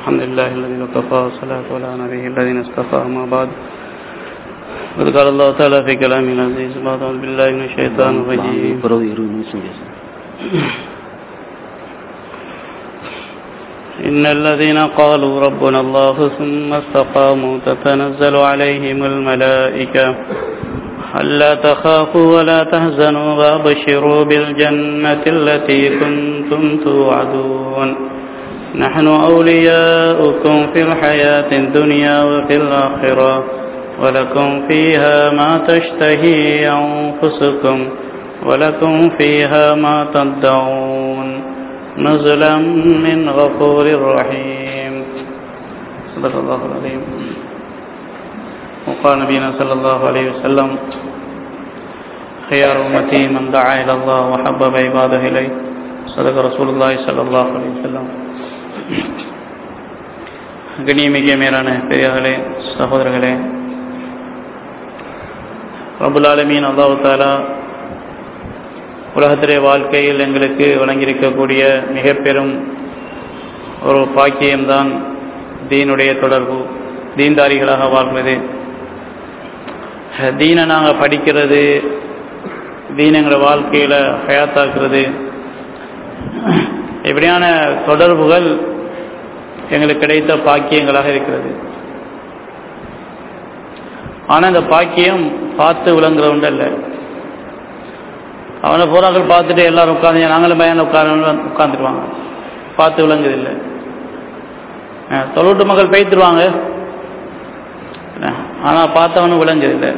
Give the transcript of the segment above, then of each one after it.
الحمد لله الذي وكفى والصلاة على نبيه الذين اصطفى أما بعد قد قال الله تعالى في كلام العزيز بعد أعوذ بالله من الشيطان الرجيم பிறகு இருபது நிமிஷம் பேசு إن الذين قالوا ربنا الله ثم استقاموا تتنزل عليهم الملائكة ألا تخافوا ولا تهزنوا وابشروا بالجنة التي كنتم توعدون نحن أولياؤكم في الحياة الدنيا وفي الآخرة ولكم فيها ما تشتهي أنفسكم ولكم فيها ما تدعون نزلا من غفور رحيم صدق الله العظيم وقال نبينا صلى الله عليه وسلم خيار أمتي من دعا إلى الله وحبب عباده إليه صدق رسول الله صلى الله عليه وسلم கண்ணியமிக்க மேலான பெரியார்களே சகோதரர்களே ரபுல் ஆலமீன் அல்லாஹு தாலா உலகத்திலே வாழ்க்கையில் எங்களுக்கு வழங்கியிருக்கக்கூடிய மிக பெரும் ஒரு பாக்கியம்தான் தீனுடைய தொடர்பு தீன்தாரிகளாக வாழ்வது தீனை நாங்கள் படிக்கிறது தீன் எங்களை வாழ்க்கையில் ஹயாத்தாக்குறது இப்படியான தொடர்புகள் எங்களுக்கு கிடைத்த பாக்கியங்களாக இருக்கிறது ஆனால் இந்த பாக்கியம் பார்த்து விளங்குறவன் அல்ல அவனை போறாக்கள் பார்த்துட்டு எல்லாரும் உட்காந்து நாங்களும் பையன் உட்கார உட்காந்துருவாங்க பார்த்து விளங்குதில்லை தொழுட்டு மக்கள் பெய்த்துருவாங்க ஆனால் பார்த்தவனும் விளங்குதில்லை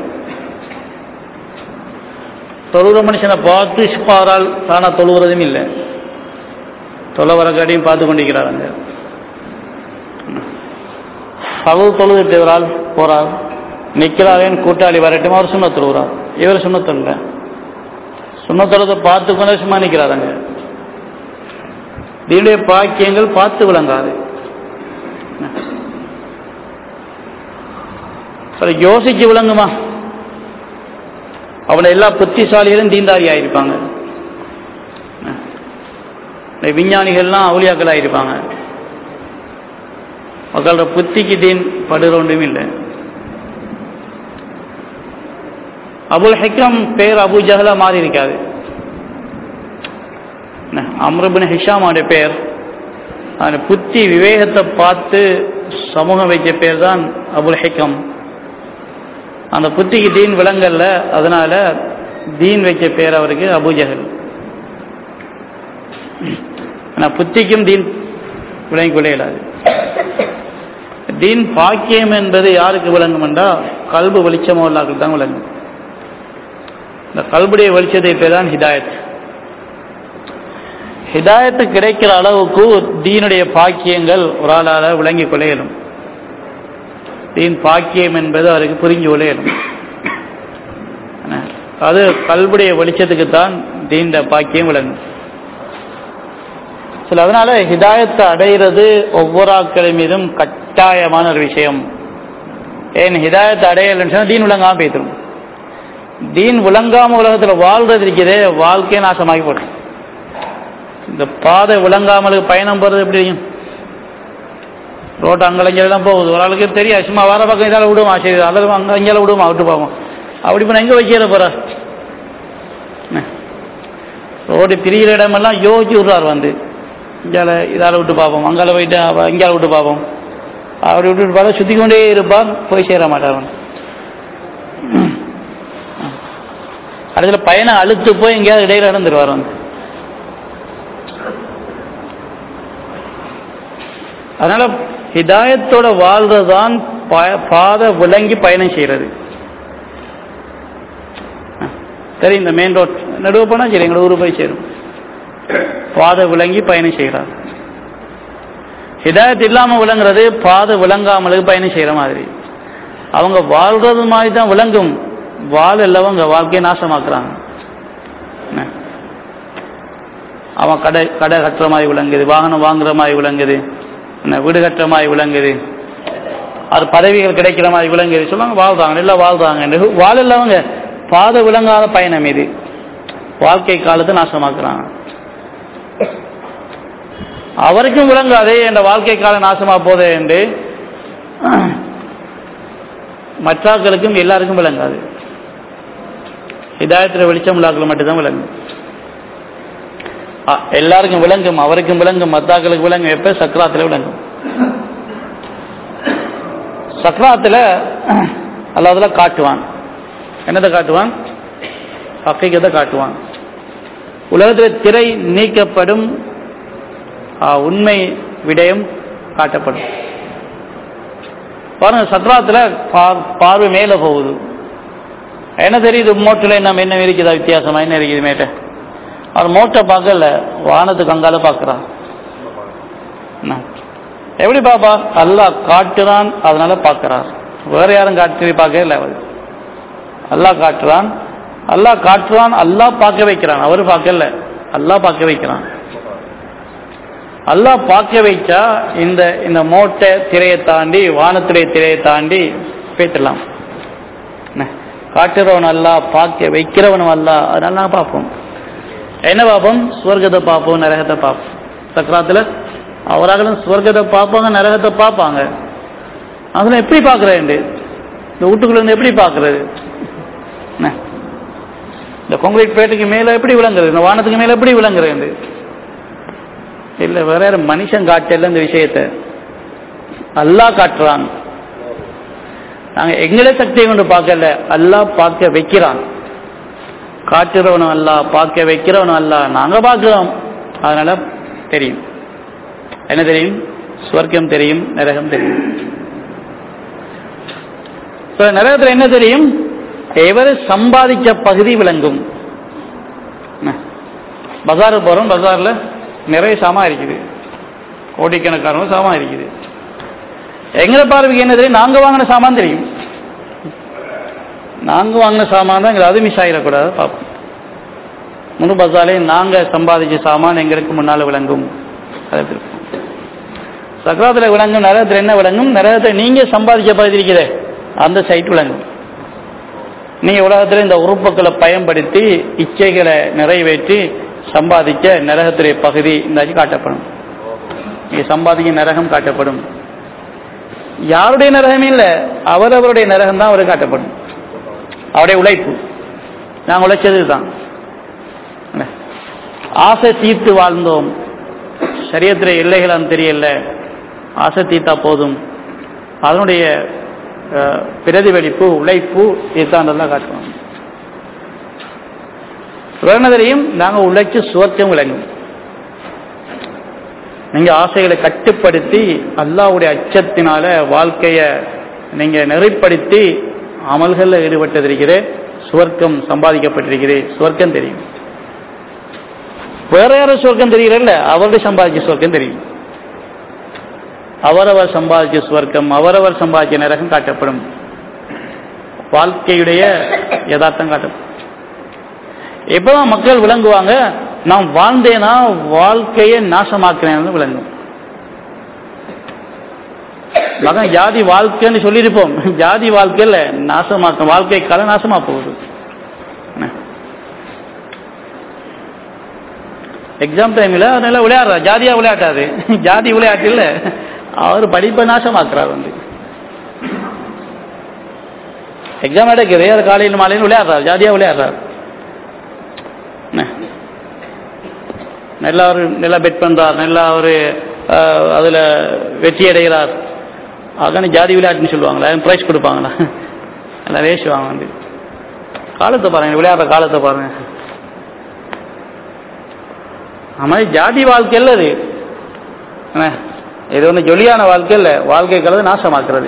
தொழுகிற மனுஷனை பார்த்து பாரால் தானா தொழுகிறதும் இல்லை தொலை வரக்காடியும் பார்த்து கொண்டிருக்கிறாருங்க பகவு தொழுதுட்டு இவரால் போறார் நிற்கிறாரேன் கூட்டாளி வரட்டும் அவர் சுண்ண தொழுகிறார் இவர் சுண்ண தொல்ல சுண்ண தொழுதை பார்த்து கொண்டே சும்மா நிற்கிறாருங்க தீனுடைய பாக்கியங்கள் பார்த்து விளங்காது சரி யோசிச்சு விளங்குமா அவனை எல்லா புத்திசாலிகளும் தீந்தாரி ஆயிருப்பாங்க விஞ்ஞானிகள்லாம் அவுளியாக்கள் ஆயிருப்பாங்க மக்களோட புத்திக்கு தீன் படுற ஒன்றும் இல்லை அபுல் ஹெக்கம் பேர் அபு ஜஹலா மாறி இருக்காது அம்ரபின் ஹிஷாமாவுடைய பேர் அந்த புத்தி விவேகத்தை பார்த்து சமூகம் வைக்க பேர் தான் அபுல் ஹெக்கம் அந்த புத்திக்கு தீன் விளங்கல்ல அதனால தீன் வைக்க பேர் அவருக்கு அபுஜஹல் ஆனால் புத்திக்கும் தீன் விளங்கிக் கொள்ள இயலாது தீன் பாக்கியம் என்பது யாருக்கு விளங்கும் என்றால் கல்பு வெளிச்சமோ இல்லாக்கள் தான் விளங்கும் இந்த கல்புடைய வெளிச்சத்தை பேர் தான் ஹிதாயத் ஹிதாயத்து கிடைக்கிற அளவுக்கு தீனுடைய பாக்கியங்கள் ஒரு ஆளால் விளங்கிக் கொள்ள இயலும் தீன் பாக்கியம் என்பது அவருக்கு புரிஞ்சு கொள்ள இயலும் அது கல்புடைய வெளிச்சத்துக்கு தான் தீண்ட பாக்கியம் விளங்கும் சில அதனால ஹிதாயத்தை அடைகிறது ஒவ்வொரு ஆட்கள் மீதும் கட்டாயமான ஒரு விஷயம் ஏன் ஹிதாயத்தை அடையலைன்னு சொன்னால் தீன் விளங்காம பேசிடும் தீன் விளங்காம உலகத்தில் வாழ்றது இருக்கிறதே வாழ்க்கையை நாசமாகி போடும் இந்த பாதை விளங்காமலுக்கு பயணம் போகிறது எப்படி ரோட்டு அங்கெல்லாம் போகுது ஒரு ஆளுக்கு தெரியாது சும்மா வர பக்கம் இதால் விடுமா சரி அதில் அங்கே இங்கே விடுமா விட்டு பார்ப்போம் அப்படி பண்ண எங்கே வைக்கிற போற ரோடு பிரிகிற இடமெல்லாம் யோசிச்சு விடுறாரு வந்து இங்கால இதால் விட்டு பார்ப்போம் அங்கால போயிட்டு இங்கால விட்டு பார்ப்போம் அப்படி விட்டுட்டு பார்த்தா சுற்றி கொண்டே இருப்பான் போய் சேர மாட்டார் அவன் அதில் பயணம் அழுத்து போய் எங்கேயாவது இடையில இறந்துருவார் வந்து அதனால ஹிதாயத்தோட வாழ்றதுதான் பாதை விளங்கி பயணம் செய்யறது சரி இந்த மெயின் ரோட் நடுவு போனால் சரி எங்களோட ஊர் போய் சேரும் பாதை விளங்கி பயணம் செய்கிறார் ஹிதாயத் இல்லாமல் விளங்குறது பாதை விளங்காமலுக்கு பயணம் செய்கிற மாதிரி அவங்க வாழ்றது மாதிரி தான் விளங்கும் வாழ் இல்லவங்க வாழ்க்கையை நாசமாக்குறாங்க அவன் கடை கடை கட்டுற மாதிரி விளங்குது வாகனம் வாங்குற மாதிரி விளங்குது வீடு கட்டுற மாதிரி விளங்குது அது பதவிகள் கிடைக்கிற மாதிரி விளங்குது சொல்லுவாங்க வாழ்றாங்க இல்லை வாழ்றாங்க வாழ் இல்லவங்க பாதை விளங்காத பயணம் இது வாழ்க்கை காலத்தை நாசமாக்குறாங்க அவருக்கும் விளங்காதே என்ற வாழ்க்கை காலம் நாசமா போதே என்று மற்றாக்களுக்கும் எல்லாருக்கும் விளங்காது இதாயத்தில் வெளிச்சம் உள்ளாக்கள் மட்டும்தான் விளங்கும் ஆ, எல்லாருக்கும் விளங்கும் அவருக்கும் விளங்கும் மத்தாக்களுக்கு விளங்கும் எப்ப சக்கராத்தில் விளங்கும் சக்கராத்தில் அல்லாதுல காட்டுவான் என்னதை காட்டுவான் ஹக்கீகத்தை காட்டுவான் உலகத்தில் திரை நீக்கப்படும் ஆ, உண்மை விடயம் காட்டப்படும் பாருங்க சக்கராத்துல பார்- பார்வை மேல போகுது என்ன தெரியுது மோட்டில் என்ன என்ன இருக்குதா வித்தியாசமா என்ன இருக்குது மேட்ட அவர் மோட்டை பார்க்கல வானத்துக்கு அங்கால பார்க்கிறான் என்ன? எப்படி பாப்பா அல்லாஹ் காட்டுறான் அதனால பார்க்கிறார் வேற யாரும் காட்டி பார்க்கவே இல்லை அவர் அல்லாஹ் காட்டுறான் அல்லாஹ் காட்டுறான் அல்லாஹ் பார்க்க வைக்கிறான் அவரு பார்க்கல அல்லாஹ் பார்க்க வைக்கிறான் அல்லாஹ் பார்க்க வைச்சா இந்த இந்த மோட்டை திரையை தாண்டி வானத்துடைய திரையை தாண்டி பேத்திடலாம் என்ன? காட்டுறவன் அல்ல பார்க்க வைக்கிறவனும் அல்ல அதனால நான் பார்ப்போம் என்ன பார்ப்போம் சுவர்க்கத்தை பார்ப்போம் நரகத்தை பார்ப்போம் சக்கராத்துல அவராகளும் சுவர்க்கத்தை பார்ப்பாங்க நரகத்தை பார்ப்பாங்க அதில் எப்படி பார்க்குறேன் இந்த வீட்டுக்குள்ள இருந்து எப்படி பார்க்கறது என்ன? இந்த கொங்கிரீட் பேட்டுக்கு மேல எப்படி விளங்குறது இந்த வானத்துக்கு மேல எப்படி விளங்குறது இல்ல வேற யாரும் மனுஷன் காட்டல இந்த விஷயத்தை அல்லாஹ் காட்டுறான் நாங்க எங்களே சக்தியை கொண்டு பார்க்கல அல்லாஹ் பார்க்க வைக்கிறான் காட்டுறவனும் அல்ல பார்க்க வைக்கிறவனும் அல்ல நாங்க பார்க்கிறோம் அதனால தெரியும் என்ன தெரியும் சுவர்க்கம் தெரியும் நரகம் தெரியும் So, நரகத்துல என்ன தெரியும் எவர் சம்பாதிச்ச பகுதி விளங்கும் என்ன? பஜாருக்கு போறோம் பஜார்ல நிறைய சாமான் இருக்குது கோடிக்கணக்கான சாமான் இருக்குது எங்களை பார்வைக்கு என்ன தெரியும் நாங்க வாங்கின சாமான் தெரியும் நாங்க வாங்கின சாமான் தான் எங்களுக்கு அது மிஸ் ஆகிடக்கூடாது பார்ப்போம் முழு பசாலே நாங்க சம்பாதிச்ச சாமான் எங்களுக்கு முன்னால விளங்கும் அதை திருப்போம். சக்கராத்துல விளங்கும் நரகத்தில் என்ன விளங்கும் நரகத்தை நீங்க சம்பாதிச்ச பகுதி இருக்கிறதே அந்த சைட் விளங்கும் நீங்க உலகத்தில் இந்த உறுப்புகளை பயன்படுத்தி இச்சைகளை நிறைவேற்றி சம்பாதிக்க நரகத்துடைய பகுதி இந்த காட்டப்படும் நீங்க சம்பாதிக்க நரகம் காட்டப்படும் யாருடைய நரகம் இல்லை அவரவருடைய நரகம் தான் அவருக்கு காட்டப்படும் அவருடைய உழைப்பு நாங்கள் உழைச்சது தான் ஆசை தீர்த்து வாழ்ந்தோம் சரியத்தில் எல்லைகள் தெரியல ஆசை தீர்த்தா போதும் அதனுடைய அஹ், பிரதிபலிப்பு உழைப்பு இதுதான் நல்லா காட்டுவோம் வேணதரையும் நாங்கள் உழைச்சு சுவர்க்கம் விளங்கும் நீங்க ஆசைகளை கட்டுப்படுத்தி அல்லாவுடைய அச்சத்தினால வாழ்க்கைய நீங்க நெறிப்படுத்தி அமல்கள்ல ஈடுபட்டிருக்கிறே சுவர்க்கம் சம்பாதிக்கப்பட்டிருக்கிறே சுவர்க்கம் தெரியும் வேற யாரும் சுவர்க்கம் தெரியல அவருடைய சம்பாதிச்ச சுவர்க்கம் தெரியும் அவரவர் சம்பாதிச்ச சுவர்க்கம் அவரவர் சம்பாதிச்ச நரகம் காட்டப்படும் வாழ்க்கையுடைய யதார்த்தம் காட்டப்படும் எப்பதான் மக்கள் விளங்குவாங்க நான் வாழ்ந்தேனா வாழ்க்கையை நாசமாக்குறேன் விளங்கும் மகன் ஜாதி வாழ்க்கைன்னு சொல்லியிருப்போம் ஜாதி வாழ்க்கையில் நாசமாக்க வாழ்க்கை கலை நாசமா போகுது எக்ஸாம் டைம்ல அதனால விளையாடுறா ஜாதியா விளையாட்டாது ஜாதி விளையாட்டு இல்ல அவர் படிப்பை நாசமாக்குறார் வந்து எக்ஸாம் எடுக்குது அது காலையில் மாலையில் விளையாடுறார் ஜாதியா விளையாடுறார் என்ன? நல்லா ஒரு நல்லா பெட் பண்றார் நல்லா ஒரு அஹ், அதுல வெற்றி அடைகிறார் அதான ஜாதி விளையாட்டுன்னு சொல்லுவாங்களா பிரைஸ் கொடுப்பாங்களா நல்லா வேசுவாங்க வந்து காலத்தை பாருங்க விளையாடுற காலத்தை பாருங்க ஆமா ஜாதி வாழ்க்கை இல்ல அது என்ன? இது ஒண்ணு ஜொலியான வாழ்க்கை இல்ல வாழ்க்கை கலந்து நாசமாக்குறது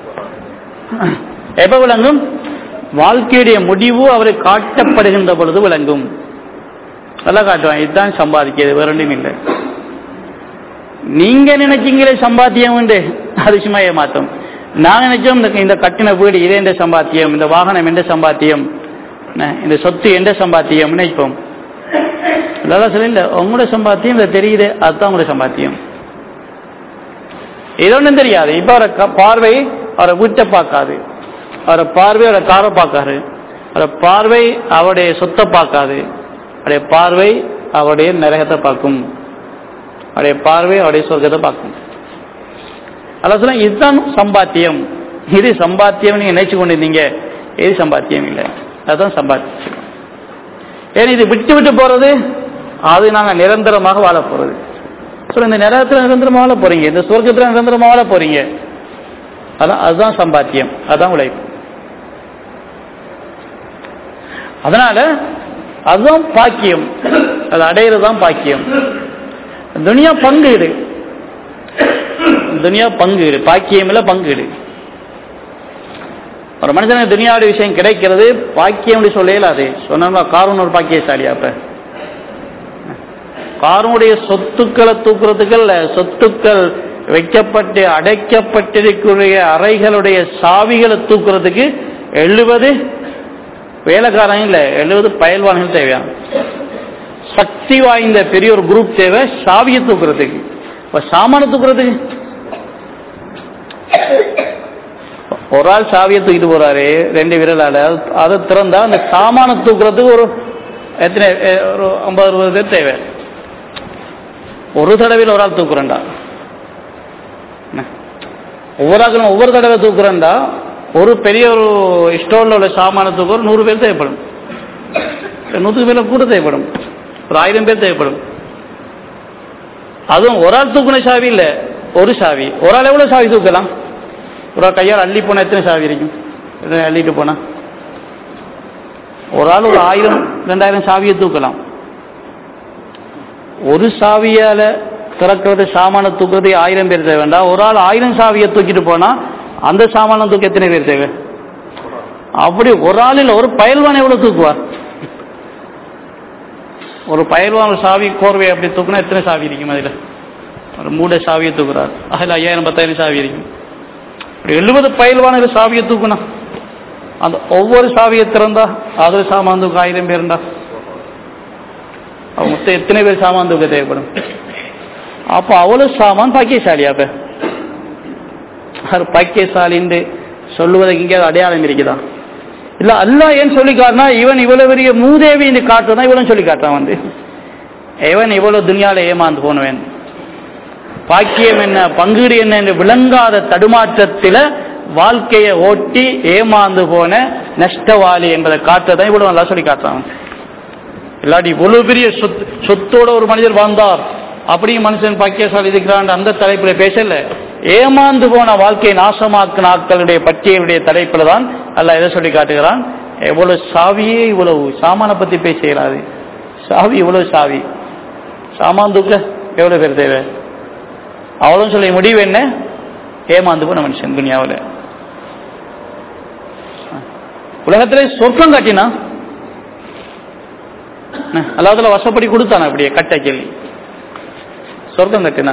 எப்ப விளங்கும் வாழ்க்கையுடைய முடிவு அவரை காட்டப்படுகின்ற பொழுது விளங்கும் நல்லா காட்டுவான் இதுதான் சம்பாதிக்கிறது வேற ஒன்றும் இல்லை நீங்க நினைச்சீங்களே சம்பாத்தியம் உண்டு அது சும்மா ஏமாத்தம் நான் நினைச்சோம் இந்த- இந்த கட்டின வீடு இது எந்த சம்பாத்தியம் இந்த வாகனம் எந்த சம்பாத்தியம் என்ன, இந்த சொத்து எந்த சம்பாத்தியம் நினைப்போம் அதெல்லாம் சொல்ல உங்களோட சம்பாத்தியம் இதை தெரியுது அதுதான் உங்களோட சம்பாத்தியம் இது ஒன்றும் தெரியாது இப்ப அவரை க- பார்வை அவரை வீட்டை பார்க்காது அவரை பார்வை அவரை காரை பார்க்காது அவரை பார்வை அவருடைய சொத்தை பார்க்காது அவருடைய பார்வை அவருடைய நரகத்தை பார்க்கும் அவருடைய பார்வை அவருடைய சொர்க்கத்தை பார்க்கும் அல்ல சொல்ல இதுதான் சம்பாத்தியம் இது சம்பாத்தியம் நீங்க நினைச்சு கொண்டிருந்தீங்க இது சம்பாத்தியம் இல்லை அதுதான் சம்பாத்தியம் ஏன் இது விட்டு விட்டு போறது அது நாங்க நிரந்தரமாக வாழ போறது சொல்ல இந்த நேரத்தில் நிரந்தரமாக வாழ போறீங்க இந்த சொர்க்கத்தில் நிரந்தரமாக வாழ போறீங்க அதான் அதுதான் சம்பாத்தியம் அதுதான் உழைப்பு அதனால அதுதான் பாக்கியம் அது அடையிறது தான் பாக்கியம் துனியா பங்கீடு துனியா பங்கீடு பாக்கியம் இல்ல பங்கீடு ஒரு மனுஷனுக்கு துனியாவுடைய விஷயம் கிடைக்கிறது பாக்கியம் சொல்ல இயலாது சொன்னா காரூன் ஒரு பாக்கியசாலியா அப்ப காரனுடைய சொத்துக்களை தூக்குறதுக்கு இல்ல சொத்துக்கள் வைக்கப்பட்டு அடைக்கப்பட்டிருக்கிற அறைகளுடைய சாவிகளை தூக்குறதுக்கு எழுபது வேலைக்காரங்க இல்ல எழுபது பயல்வான்கள் தேவையா சக்தி வாய்ந்த பெரிய ஒரு குரூப் தேவை சாவியை தூக்குறதுக்கு இப்ப சாமான தூக்குறதுக்கு ஒரு ஆள் சாவியை தூக்கிட்டு போறாரு ரெண்டு விரலால அதை திறந்தா அந்த சாமான தூக்குறதுக்கு ஒரு எத்தனை எ- ஒரு ஐம்பது அறுபது பேர் தேவை ஒரு தடவையில் ஒரு ஆள் தூக்குறேன்டா என்ன? ஒவ்வொரு ஆளும் ஒவ்வொரு தடவை தூக்குறேன்டா ஒரு பெரிய ஒரு ஸ்டோர்ல உள்ள சாமான தூக்க ஒரு நூறு பேர் தேவைப்படும் நூற்றுக்கு பேர்ல கூட தேவைப்படும் ஒரு ஆயிரம் பேர் தேவைப்படும் அதுவும் ஒரு ஆள் தூக்குன சாவி இல்ல ஒரு சாவி ஒரு ஆள் எவ்வளவு சாவி தூக்கலாம் ஒரு ஆள் கையால் அள்ளி போனா எத்தனை சாவி இருக்கும் எத்தனை அள்ளிட்டு போனா ஒரு ஆள் ஒரு ஆயிரம் ரெண்டாயிரம் சாவியை தூக்கலாம் ஒரு சாவியால திறக்கிறது சாமான தூக்குறது ஆயிரம் பேர் தேவை வேண்டாம் ஒரு ஆள் ஆயிரம் சாவியை தூக்கிட்டு போனா அந்த சாமான தூக்க எத்தனை பேர் தேவை அப்படி ஒரு ஆளில் ஒரு பயல்வான் எவ்வளவு தூக்குவார் ஒரு பயல்வான் ஒரு சாவி கோர்வை அப்படி தூக்குனா எத்தனை சாவி இருக்கும் அதுல ஒரு மூட சாவியை தூக்குறார் அதில் ஐயாயிரம் பத்தாயிரம் சாவி இருக்கும் அப்படி எழுபது பயல்வான சாவியை தூக்குனா அந்த ஒவ்வொரு சாவியை திறந்தா அதுல சாமான் தூக்க ஆயிரம் பேருண்டா அவன் மொத்தம் எத்தனை பேர் சாமான் தூக்க தேவைப்படும் அப்ப அவ்வளவு சாமான் பாக்கியசாலியா அப்ப அவர் பாக்கியசாலின்னு சொல்லுவதற்கு இங்கே அடையாளம் இருக்குதா இல்ல அல்லாஹ் ஏன் சொல்லி காட்டினா இவன் இவ்வளவு பெரிய மூதேவி என்று காட்டுறதா இவனும் சொல்லி காட்டான் வந்து இவன் இவ்வளவு துணியால ஏமாந்து போனவன் பாக்கியம் என்ன பங்கீடு என்ன என்று விளங்காத தடுமாற்றத்தில வாழ்க்கையை ஓட்டி ஏமாந்து போன நஷ்டவாளி என்பதை காட்டுறதான் இவ்வளவு நல்லா சொல்லி காட்டுறான் இல்லாட்டி இவ்வளவு பெரிய சொத்து சொத்தோட ஒரு மனிதர் வாழ்ந்தார் அப்படியும் மனுஷன் பாக்கியசாலி இருக்கிறான் அந்த தலைப்புல பேசல ஏமாந்து போன வாழ்க்கையை நாசமாக்கு நாட்களுடைய பட்டியலுடைய தலைப்புல தான் அல்ல எதை சொல்லி காட்டுகிறான் எவ்வளவு சாவியே இவ்வளவு சாமான பத்தி பேசுகிறாரு சாவி இவ்வளவு சாவி சாமான் தூக்கல எவ்வளவு பேர் தேவை அவ்வளவு சொல்லி முடிவு என்ன ஏமாந்து போன மனுஷன் துனியாவில் உலகத்திலே சொர்க்கம் காட்டினா அல்லாதுல வசப்படி கொடுத்தான அப்படியே கட்டை கேள்வி சொர்க்கம் கட்டினா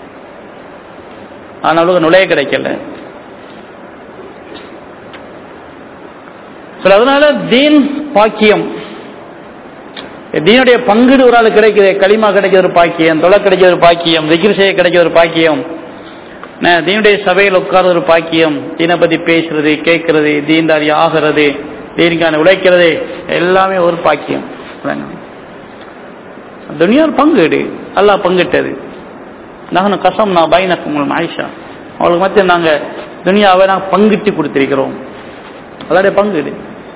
ஆனாலும் நுழைய கிடைக்கல சரி அதனால தீன் பாக்கியம் தீனுடைய பங்கீடு ஒரு ஆள் கிடைக்குது களிமா கிடைக்கிற ஒரு பாக்கியம் தொலை கிடைக்கிற ஒரு பாக்கியம் விக்கிர் செய்ய கிடைக்கிற ஒரு பாக்கியம் ந- தீனுடைய சபையில் உட்கார்ற ஒரு பாக்கியம் தீனை பத்தி பேசுறது கேட்கறது தீன்தாரி ஆகிறது தீனுக்கான உழைக்கிறது எல்லாமே ஒரு பாக்கியம் துனியார் பங்கீடு அல்லாஹ் பங்கிட்டது நாங்கள் கசம் நான் பைனக்கும் ஆயிஷா அவளுக்கு மத்திய நாங்க துனியாவை நாங்கள் பங்கிட்டு கொடுத்திருக்கிறோம் அதோடைய பங்கீடு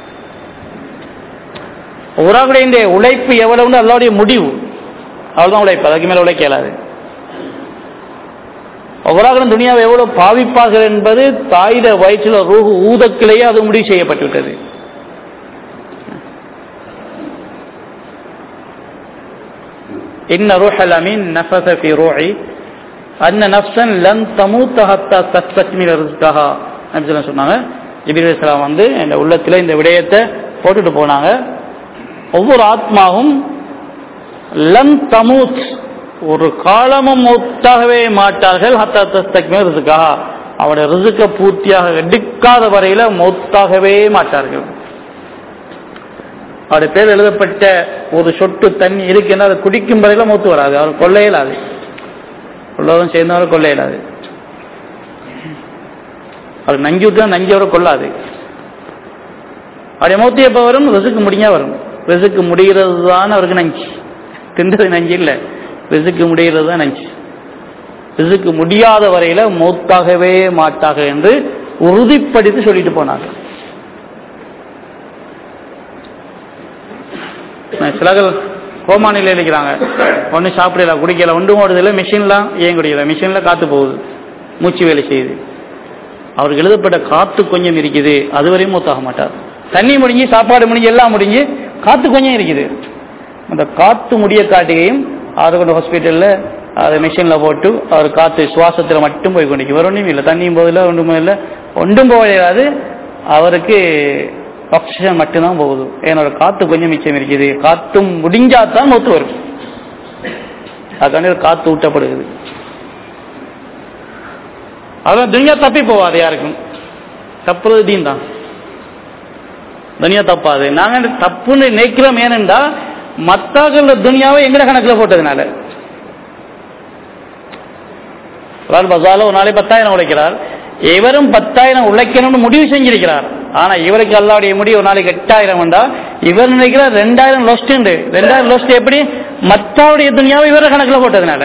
ஒருவருடைய இந்த உழைப்பு எவ்வளவுன்னு அல்லாவுடைய முடிவு அவ்வளவுதான் உழைப்பு அதுக்கு மேல உழைக்க இயலாது ஒவ்வொரு துனியாவை எவ்வளவு பாவிப்பார்கள் என்பது தாயிட வயிற்றில் ரூஹு ஊதக்கிலேயே அது முடிவு செய்யப்பட்டு விட்டது இன்ன ரூஹல் அமீன் நஃபஸ ஃபி ரூஹி அன்ன நஃப்ஸன் லன் தமூத்த ஹத்தா தஸ்தக்மில ரிஸ்கஹா நபி ஸல்லல்லாஹு சொன்னாங்க ஜிப்ரீல் அலைஹிஸ்ஸலாம் வந்து இந்த உள்ளத்துல இந்த விடயத்தை போட்டுட்டு போனாங்க ஒவ்வொரு ஆத்மாவும் லன் தமூத் ஒரு காலமும் மௌத்தாகவே மாட்டார்கள் ஹத்தா தஸ்தக்மில ரிஸ்கஹா அவருடைய ரிசுக்க பூர்த்தியாக எடுக்காத வரையில மௌத்தாகவே மாட்டார்கள் அவருடைய பேர் எழுதப்பட்ட ஒரு சொட்டு தண்ணி இருக்குன்னா அதை குடிக்கும் வரையில மூத்து வராது அவர் கொள்ள இயலாது உள்ளவரும் சேர்ந்தவரை கொள்ள இயலாது அவர் நஞ்சு விட்டா நஞ்சு அவரை கொள்ளாது அவருடைய மூத்து எப்ப வரும் ரிசுக்கு முடிஞ்சா வரும் ரிசுக்கு முடிகிறது தான் அவருக்கு நஞ்சு தின்றது நஞ்சு இல்லை ரிசுக்கு முடிகிறது தான் நினைச்சு ரிசுக்கு முடியாத வரையில மௌத்தாகவே மாட்டாக என்று உறுதிப்படுத்தி சொல்லிட்டு போனாங்க சிலர்கள் கோமா நிலையில் இருக்கிறாங்க ஒன்றும் சாப்பிடல குடிக்கல ஒன்றும் ஓடுதில்லை மிஷின்லாம் ஏன் குடிக்கல மிஷினில் காற்று போகுது மூச்சு வேலை செய்யுது அவருக்கு எழுதப்பட்ட காத்து கொஞ்சம் இருக்குது அதுவரையும் மூத்தாக மாட்டார் தண்ணி முடிஞ்சு சாப்பாடு முடிஞ்சு எல்லாம் முடிஞ்சு காத்து கொஞ்சம் இருக்குது அந்த காத்து முடிய காட்டிகையும் அதை கொண்டு ஹாஸ்பிட்டலில் அதை மிஷினில் போட்டு அவர் காத்து சுவாசத்தில் மட்டும் போய் கொண்டிருக்கு வேற ஒன்றும் இல்லை தண்ணியும் போதில்லை ஒன்றும் இல்லை ஒன்றும் போகாது அவருக்கு ஆக்சிஜன் மட்டும்தான் போகுது என்னோட காத்து கொஞ்சம் மிச்சம் இருக்குது காத்தும் முடிஞ்சாதான் மூத்து வரும் அதுக்காண்டி காத்து ஊட்டப்படுகிறது அதான் துனியா தப்பி போவாது யாருக்கும் தப்புறது தீன் தான் துனியா தப்பாது நாங்க தப்புன்னு நினைக்கிறோம் ஏனென்றா மத்தாக்கள் துனியாவை எங்கட கணக்குல போட்டதுனால பசால ஒரு நாளை பத்தாயிரம் உழைக்கிறார் இவரும் பத்தாயிரம் உழைக்கணும்னு முடிவு செஞ்சிருக்கிறார் ஆனா இவருக்கு அல்லாவுடைய முடிவு ஒரு நாளைக்கு எட்டாயிரம் உண்டா இவர் நினைக்கிறார் ரெண்டாயிரம் லொஸ்ட் உண்டு ரெண்டாயிரம் லொஸ்ட் எப்படி மத்தாவுடைய துணியாவை இவர கணக்குல போட்டதுனால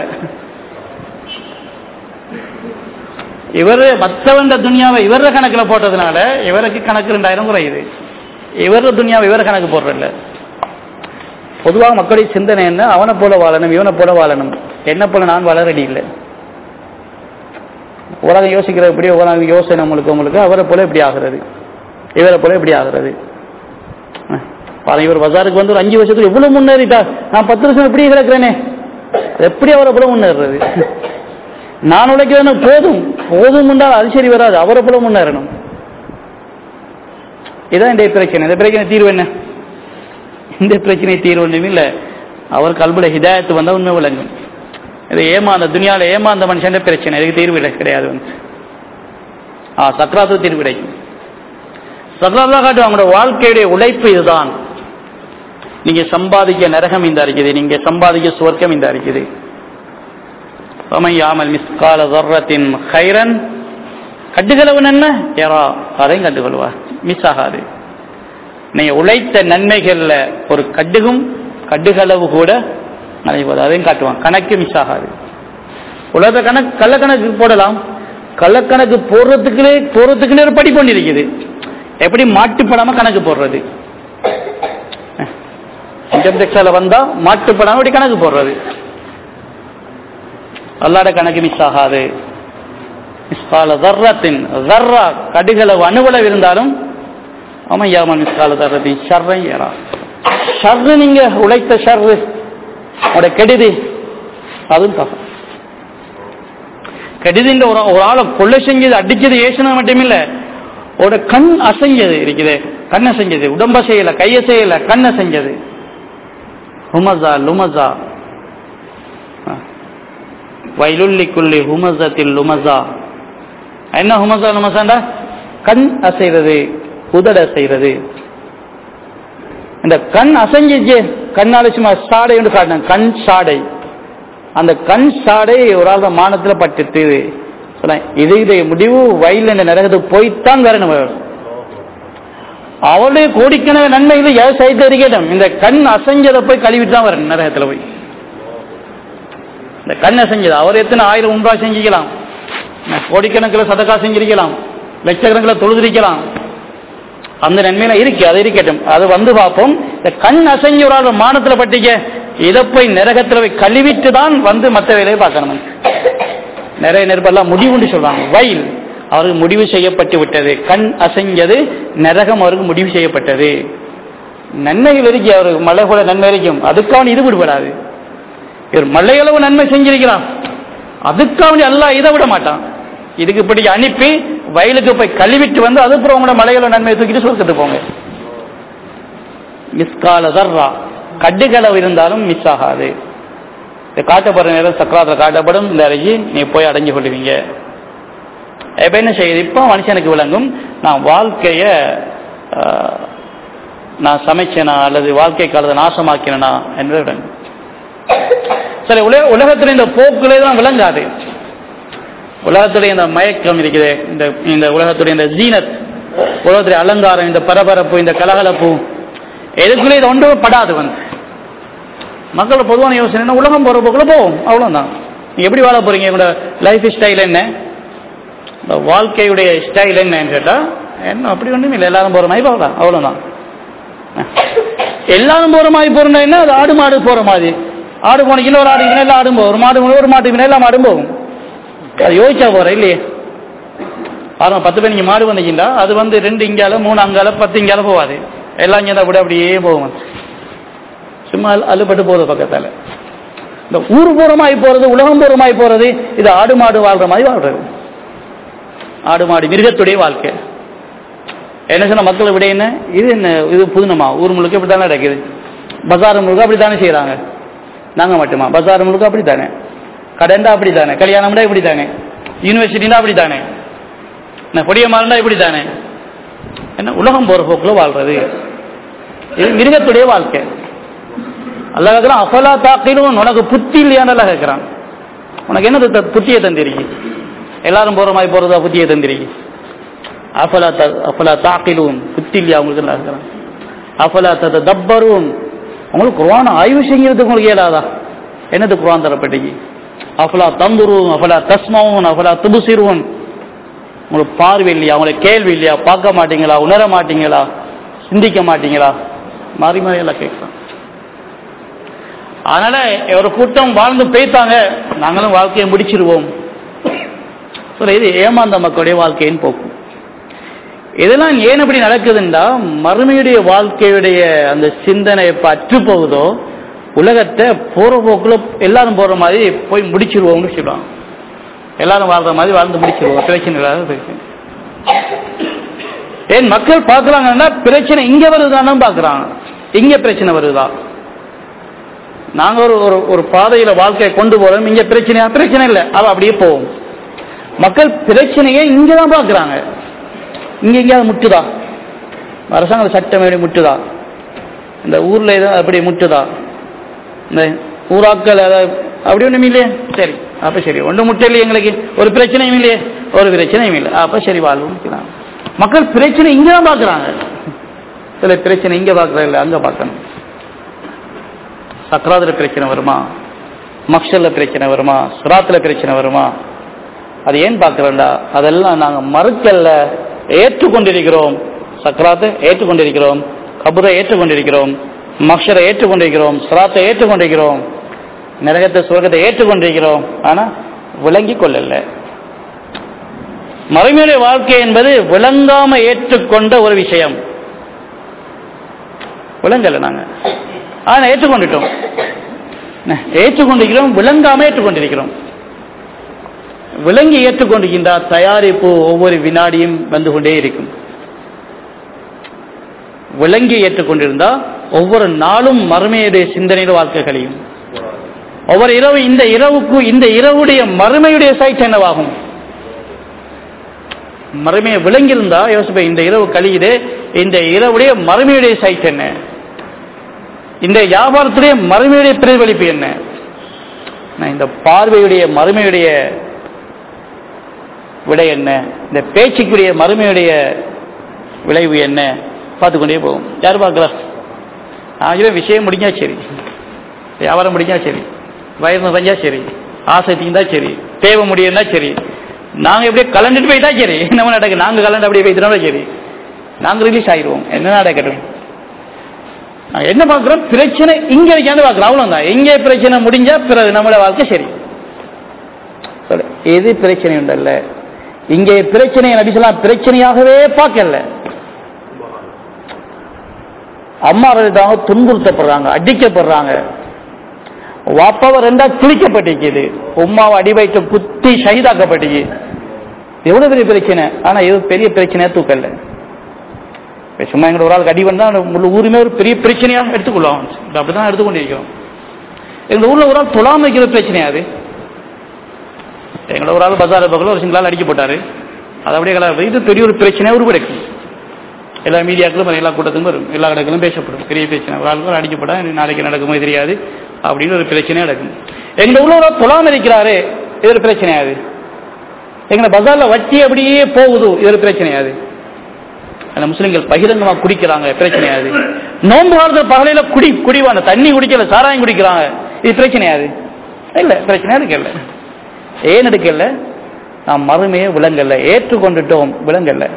இவர் மத்தவண்ட துணியாவை இவர கணக்குல போட்டதுனால இவருக்கு கணக்கு ரெண்டாயிரம் குறையுது இவர துணியாவை இவர கணக்கு போடுறதில்ல பொதுவாக மக்களுடைய சிந்தனை என்ன அவனை போல வாழணும் இவனை போல வாழணும் என்ன போல நான் வாழ ரெடி இல்லை உலகம் யோசிக்கிற எப்படி உலகம் யோசனை உங்களுக்கு உங்களுக்கு அவரை போல எப்படி ஆகிறது இவரை போல எப்படி ஆகிறது பாருங்க இவர் பஜாருக்கு வந்து ஒரு அஞ்சு வருஷத்துக்கு எவ்வளவு முன்னேறிட்டா நான் பத்து வருஷம் எப்படி கிடக்கிறேனே எப்படி அவரை போல முன்னேறது நான் உழைக்கிறேன் போதும் போதும் என்றால் அது சரி வராது அவரை போல முன்னேறணும் இதான் இந்த பிரச்சனை இந்த பிரச்சனை தீர்வு என்ன இந்த பிரச்சனை தீர்வு ஒன்றும் இல்லை அவர் கல்புல ஹிதாயத்து வந்தால் உண்மை விளங்கும் இது ஏமாந்த துணியால ஏமாந்த மனுஷன் பிரச்சனை இதுக்கு தீர்வு கிடையாது வந்து ஆ சக்கராத்து தீர்வு கிடைக்கும் சக்கராத்தான் காட்டு அவங்களோட வாழ்க்கையுடைய உழைப்பு இதுதான் நீங்க சம்பாதிக்க நரகம் இந்த இருக்குது நீங்க சம்பாதிக்க சுவர்க்கம் இந்த இருக்குது யாமல் மிஸ்கால தர்றத்தின் ஹைரன் கட்டுகளவன் என்ன ஏறா அதையும் கண்டுகொள்வா மிஸ் ஆகாது நீங்க உழைத்த நன்மைகள்ல ஒரு கட்டுகும் கட்டுகளவு கூட நடைபெறும் அதையும் காட்டுவான் கணக்கு மிஸ் ஆகாது உலக கணக்கு கள்ளக்கணக்கு போடலாம் கள்ளக்கணக்கு போடுறதுக்குள்ளே போடுறதுக்குள்ளே ஒரு படிப்பு ஒன்று இருக்குது எப்படி மாட்டுப்படாம கணக்கு போடுறது இன்கம் டெக்ஸால வந்தா மாட்டுப்படாம எப்படி கணக்கு போடுறது அல்லாட கணக்கு மிஸ் ஆகாது மிஸ்கால தர்றத்தின் தர்ரா கடுகளவு அணுவளவு இருந்தாலும் அமையாமல் மிஸ்கால தர்றத்தின் ஷர்ரை ஏறா ஷர்ரு நீங்க உழைத்த ஷர்ரு அவட கெடுதி அதுவும் தகம் கெடுதின்ற ஒரு ஒரு ஆளை கொள்ளை செஞ்சது அடிச்சது ஏசினது மட்டும் இல்ல ஒரு கண் அசைஞ்சது இருக்குது கண் அசைஞ்சது உடம்ப செய்யல கைய செய்யல கண் அசைஞ்சது ஹுமசா லுமசா வைலுள்ளி குள்ளி ஹுமசத்தில் லுமசா என்ன ஹுமசா லுமசாண்டா கண் அசைறது உதட அசைறது இந்த கண் அசைஞ்சிச்சு கண்ணால சும்மா சாடை என்று காட்டின கண் சாடை அந்த கண் சாடை ஒரு ஆள் மானத்துல பட்டுட்டு இது இதை முடிவு வயல் இந்த நரகத்துக்கு போய்த்தான் வரணும் அவளுடைய கோடிக்கணக்கு நன்மைகள் ஏன் சைத்து இருக்கட்டும் இந்த கண் அசைஞ்சதை போய் கழுவிட்டு தான் வரணும் நரகத்துல போய் இந்த கண் அசைஞ்சது அவர் எத்தனை ஆயிரம் உண்டா செஞ்சுக்கலாம் கோடிக்கணக்கில் சதக்கா செஞ்சிருக்கலாம் லட்சக்கணக்கில் தொழுதிருக்கலாம் அந்த நன்மையில இருக்கு அது இருக்கட்டும் அது வந்து பார்ப்போம் இந்த கண் அசைஞ்ச ஒரு ஆள் மானத்துல பட்டிக்க இதை போய் நரகத்துல போய் கழுவிட்டு தான் வந்து மற்ற வேலையை பார்க்கணும் நிறைய நெருப்பெல்லாம் முடிவுன்னு சொல்றாங்க வயல் அவருக்கு முடிவு செய்யப்பட்டு விட்டது கண் அசைஞ்சது நரகம் அவருக்கு முடிவு செய்யப்பட்டது நன்மைகள் இருக்கு அவருக்கு மழை கூட நன்மை இருக்கும் அதுக்காக இது விடுபடாது இவர் மழையளவு நன்மை செஞ்சிருக்கிறான் அதுக்காக எல்லாம் இதை விட மாட்டான் இதுக்கு இப்படி அனுப்பி வயலுக்கு போய் கழுவிட்டு வந்து அதுக்கப்புறம் உங்களோட மலைகள நன்மையை தூக்கிட்டு சுருக்கத்து போங்க மிஸ்கால தர்றா கட்டுகளவு இருந்தாலும் மிஸ் ஆகாது இது காட்டப்படுற நேரம் சக்கராத்தில் காட்டப்படும் இந்த அறைக்கு நீ போய் அடைஞ்சு கொள்ளுவீங்க இப்ப என்ன செய்யுது இப்போ மனுஷனுக்கு விளங்கும் நான் வாழ்க்கைய நான் சமைச்சேனா அல்லது வாழ்க்கை காலத்தை நாசமாக்கினா என்பது விளங்கும் சரி உலக உலகத்தில் இந்த போக்குலே தான் விளங்காது உலகத்துடைய இந்த மயக்கம் இருக்குது இந்த இந்த உலகத்துடைய இந்த ஜீனத் உலகத்துடைய அலங்காரம் இந்த பரபரப்பு இந்த கலகலப்பு எதுக்குள்ளே இது ஒன்றும் படாது வந்து மக்களோட பொதுவான யோசனை என்ன உலகம் போகிற போக்குள்ள போகும் அவ்வளோதான் நீங்க எப்படி வாழ போறீங்க உங்களோட லைஃப் ஸ்டைல் என்ன இந்த வாழ்க்கையுடைய ஸ்டைல் என்னன்னு கேட்டால் என்ன அப்படி ஒன்றும் இல்லை எல்லாரும் போகிற மாதிரி போகலாம் அவ்வளோதான் எல்லாரும் போகிற மாதிரி போகிறோம்னா என்ன அது ஆடு மாடு போகிற மாதிரி ஆடு போனீங்கன்னா ஒரு ஆடு எல்லாம் ஆடும் போகும் ஒரு மாடு போனா ஒரு மாட்டுக்கு எல்லாம் மாடும் போகும் அது யோசிச்சா போகிற இல்லையே பாருங்க பத்து பேர் நீங்கள் மாடு வந்தீங்கன்னா அது வந்து ரெண்டு இங்கால மூணு அங்கால பத்து இங்கால போகாது எல்லாம் இங்கே கூட அப்படியே போகும் சும்மா அள்ளுப்பட்டு போகுது பக்கத்தால் இந்த ஊர் பூரமாய் போகிறது உலகம் பூரமாய் போகிறது இது ஆடு மாடு வாழ்கிற மாதிரி வாழ்றது ஆடு மாடு மிருகத்துடைய வாழ்க்கை என்ன சொன்ன மக்கள் விட என்ன இது என்ன இது புதுனமா ஊர் முழுக்க இப்படி தானே நடக்குது பஜார் முழுக்க அப்படி தானே செய்கிறாங்க நாங்கள் மட்டுமா பஜார் முழுக்க அப்படி தானே கடண்டா அப்படி தானே கல்யாணம்டா இப்படி தானே யூனிவர்சிட்டினா அப்படி தானே என்ன பொடிய மாறண்டா இப்படி தானே என்ன உலகம் போகிற போக்கில் வாழ்றது இது மிருகத்துடைய வாழ்க்கை அல்ல கேட்குறான் அஃபலா தாக்கிலும் உனக்கு புத்தி இல்லையான்னு எல்லாம் கேட்குறான் உனக்கு என்ன த- புத்தியை தந்திருக்கு எல்லாரும் போகிற மாதிரி போகிறதா புத்தியை தந்திருக்கு அஃபலா த அஃபலா தாக்கிலும் புத்தி இல்லையா உங்களுக்கு எல்லாம் கேட்குறான் அஃபலா தத தப்பரும் உங்களுக்கு குர்ஆன் ஆய்வு செய்யறதுக்கு உங்களுக்கு இயலாதா என்னது குர்ஆன் தரப்பட்டீங்க அஃபலா தந்துரும் அஃபலா தஸ்மவும் அஃபலா துபுசிருவன் உங்களுக்கு பார்வை இல்லையா உங்களுக்கு கேள்வி இல்லையா பார்க்க மாட்டீங்களா உணர மாட்டீங்களா சிந்திக்க மாட்டீங்களா மாறி மாறி எல்லாம் கேட்கலாம் அதனால ஒரு கூட்டம் வாழ்ந்து பேய்த்தாங்க நாங்களும் வாழ்க்கையை முடிச்சிருவோம் சொல்ல இது ஏமாந்த மக்களுடைய வாழ்க்கையின் போக்கு இதெல்லாம் ஏன் இப்படி நடக்குதுன்னா மறுமையுடைய வாழ்க்கையுடைய அந்த சிந்தனை எப்ப அற்று போகுதோ உலகத்தை போற போக்குல எல்லாரும் போற மாதிரி போய் முடிச்சிருவோம்னு சொல்லுவாங்க எல்லாரும் வாழ்ற மாதிரி வாழ்ந்து முடிச்சிருவோம் பிரச்சனை இல்லாத பிரச்சனை ஏன் மக்கள் பார்க்கறாங்கன்னா பிரச்சனை இங்க வருதான்னு பார்க்கறாங்க இங்க பிரச்சனை வருதா நாங்க ஒரு ஒரு ஒரு பாதையில வாழ்க்கையை கொண்டு போறோம் இங்க பிரச்சனையா பிரச்சனை இல்லை அவ அப்படியே போவோம் மக்கள் பிரச்சனையை இங்க தான் பார்க்கறாங்க இங்க எங்கேயாவது முட்டுதா அரசாங்க சட்டம் எப்படி முட்டுதா இந்த ஊர்ல ஏதாவது அப்படி முட்டுதா இந்த ஊராக்கள் அதாவது அப்படி ஒண்ணும் இல்லையே சரி அப்ப சரி ஒன்றும் முட்டை இல்லையே எங்களுக்கு ஒரு பிரச்சனையும் இல்லையே ஒரு பிரச்சனையும் இல்லை அப்ப சரி வாழ்வோம் மக்கள் பிரச்சனை இங்க தான் பார்க்கறாங்க சில பிரச்சனை இங்க பார்க்கறது இல்லை அங்க பார்க்கணும் சக்கராதுல பிரச்சனை வருமா மக்ஷல்ல பிரச்சனை வருமா சுராத்துல பிரச்சனை வருமா அது ஏன் பார்க்கிறோம்டா அதெல்லாம் நாங்க மறுக்கல்ல ஏற்றுக்கொண்டிருக்கிறோம் சக்கராத்தை ஏற்றுக்கொண்டிருக்கிறோம் கபுரை ஏற்றுக்கொண்டிருக்கிறோம் மக்ஷரை ஏற்றுக்கொண்டிருக்கிறோம் சுராத்தை ஏற்றுக்கொண்டிருக்கிறோம் நரகத்தை சுவர்க்கத்தை ஏற்றுக்கொண்டிருக்கிறோம் ஆனா விளங்கி கொள்ளல மறைமுறை வாழ்க்கை என்பது விளங்காம ஏற்றுக்கொண்ட ஒரு விஷயம் விளங்கல நாங்க ஆனா ஏற்றுக்கொண்டுட்டோம் என்ன, ஏற்றுக்கொண்டிருக்கிறோம் விளங்காம ஏற்றுக்கொண்டிருக்கிறோம் விளங்கி ஏற்றுக்கொண்டிருக்கின்றார் தயாரிப்பு ஒவ்வொரு வினாடியும் வந்து கொண்டே இருக்கும் விளங்கி ஏற்றுக்கொண்டிருந்தா ஒவ்வொரு நாளும் மறுமையுடைய சிந்தனையில் வாழ்க்கை கழியும் ஒவ்வொரு இரவு இந்த இரவுக்கு இந்த இரவுடைய மறுமையுடைய சைட் என்னவாகும் மறுமையை விளங்கியிருந்தா யோசிப்ப இந்த இரவு கழியுது இந்த இரவுடைய மறுமையுடைய சைட் என்ன இந்த வியாபாரத்துடைய மறுமையுடைய பிரதிபலிப்பு என்ன நான் இந்த பார்வையுடைய மறுமையுடைய விடை என்ன இந்த பேச்சுக்குரிய மறுமையுடைய விளைவு என்ன பார்த்துக்கொண்டே போகும் யார் பார்க்கல ஆகிய விஷயம் முடிஞ்சா சரி வியாபாரம் முடிஞ்சா சரி வயது நிறைஞ்சா சரி ஆசை தீந்தா சரி தேவை முடியும்னா சரி நாங்க எப்படியே கலந்துட்டு போயிட்டா சரி நம்ம நடக்கு நாங்க கலந்து அப்படியே போயிட்டோம்னா சரி நாங்க ரிலீஸ் ஆயிடுவோம் என்ன நடக்கட்டும் நாங்க என்ன பார்க்கிறோம் பிரச்சனை இங்க வைக்காந்து பார்க்கிறோம் அவ்வளவுதான் எங்கே பிரச்சனை முடிஞ்சா பிறகு நம்மளோட வாழ்க்கை சரி சொல்லு, எது பிரச்சனை உண்டல்ல இங்கே பிரச்சனை நபிசலாம் பிரச்சனையாகவே பார்க்கல அம்மா இருக்காங்க துன்புறுத்தப்படுறாங்க அடிக்கப்படுறாங்க வாப்பாவை ரெண்டா கிழிக்கப்பட்டிருக்குது உமாவை அடி வைத்து குத்தி ஷஹீதாக்கப்பட்டிருக்கு எவ்வளவு பெரிய பிரச்சனை ஆனா இது பெரிய பிரச்சனையா தூக்கல இப்ப சும்மா எங்களோட ஒரு ஆளுக்கு அடி வந்தா அந்த முழு ஊருமே ஒரு பெரிய பிரச்சனையா எடுத்துக்கொள்ளும் இது அப்படிதான் எடுத்துக்கொண்டிருக்கிறோம் எங்க ஊர்ல ஒரு ஆள் தொழாம வைக்கிற பிரச்சனையா அது எங்களோட ஒரு ஆள் பஜார் பக்கத்தில் ஒரு சிங்களால் அடிக்க போட்டாரு அது அப்படியே கலர் இது பெரிய ஒரு பிரச்சனையா உருவெடுக்கும் எல்லா மீடியாக்களும் எல்லா கூட்டத்துக்கும் வரும் எல்லா இடங்களும் பேசப்படும் பெரிய பிரச்சனை ஒரு ஆளுக்கு ஒரு அடிக்கப்பட்டா நாளைக்கு நடக்குமோ தெரியாது அப்படின்னு ஒரு பிரச்சனை நடக்கும் எங்க ஊர்ல ஒரு ஆள் தொழாம இருக்கிறாரு இது ஒரு பிரச்சனையாது எங்களை பஜார்ல வட்டி அப்படியே போகுது இது ஒரு பிரச்சனையாது அந்த முஸ்லிம்கள் பகிரங்கமா குடிக்கிறாங்க பிரச்சனையாது நோன்பு காலத்துல பகலையில குடி குடிவான தண்ணி குடிக்கல சாராயம் குடிக்கிறாங்க இது பிரச்சனையா அது இல்ல பிரச்சனையா இருக்கல ஏன் எடுக்கல நாம் மறுமையை விளங்கல்ல ஏற்றுக்கொண்டுட்டோம் விளங்கல்ல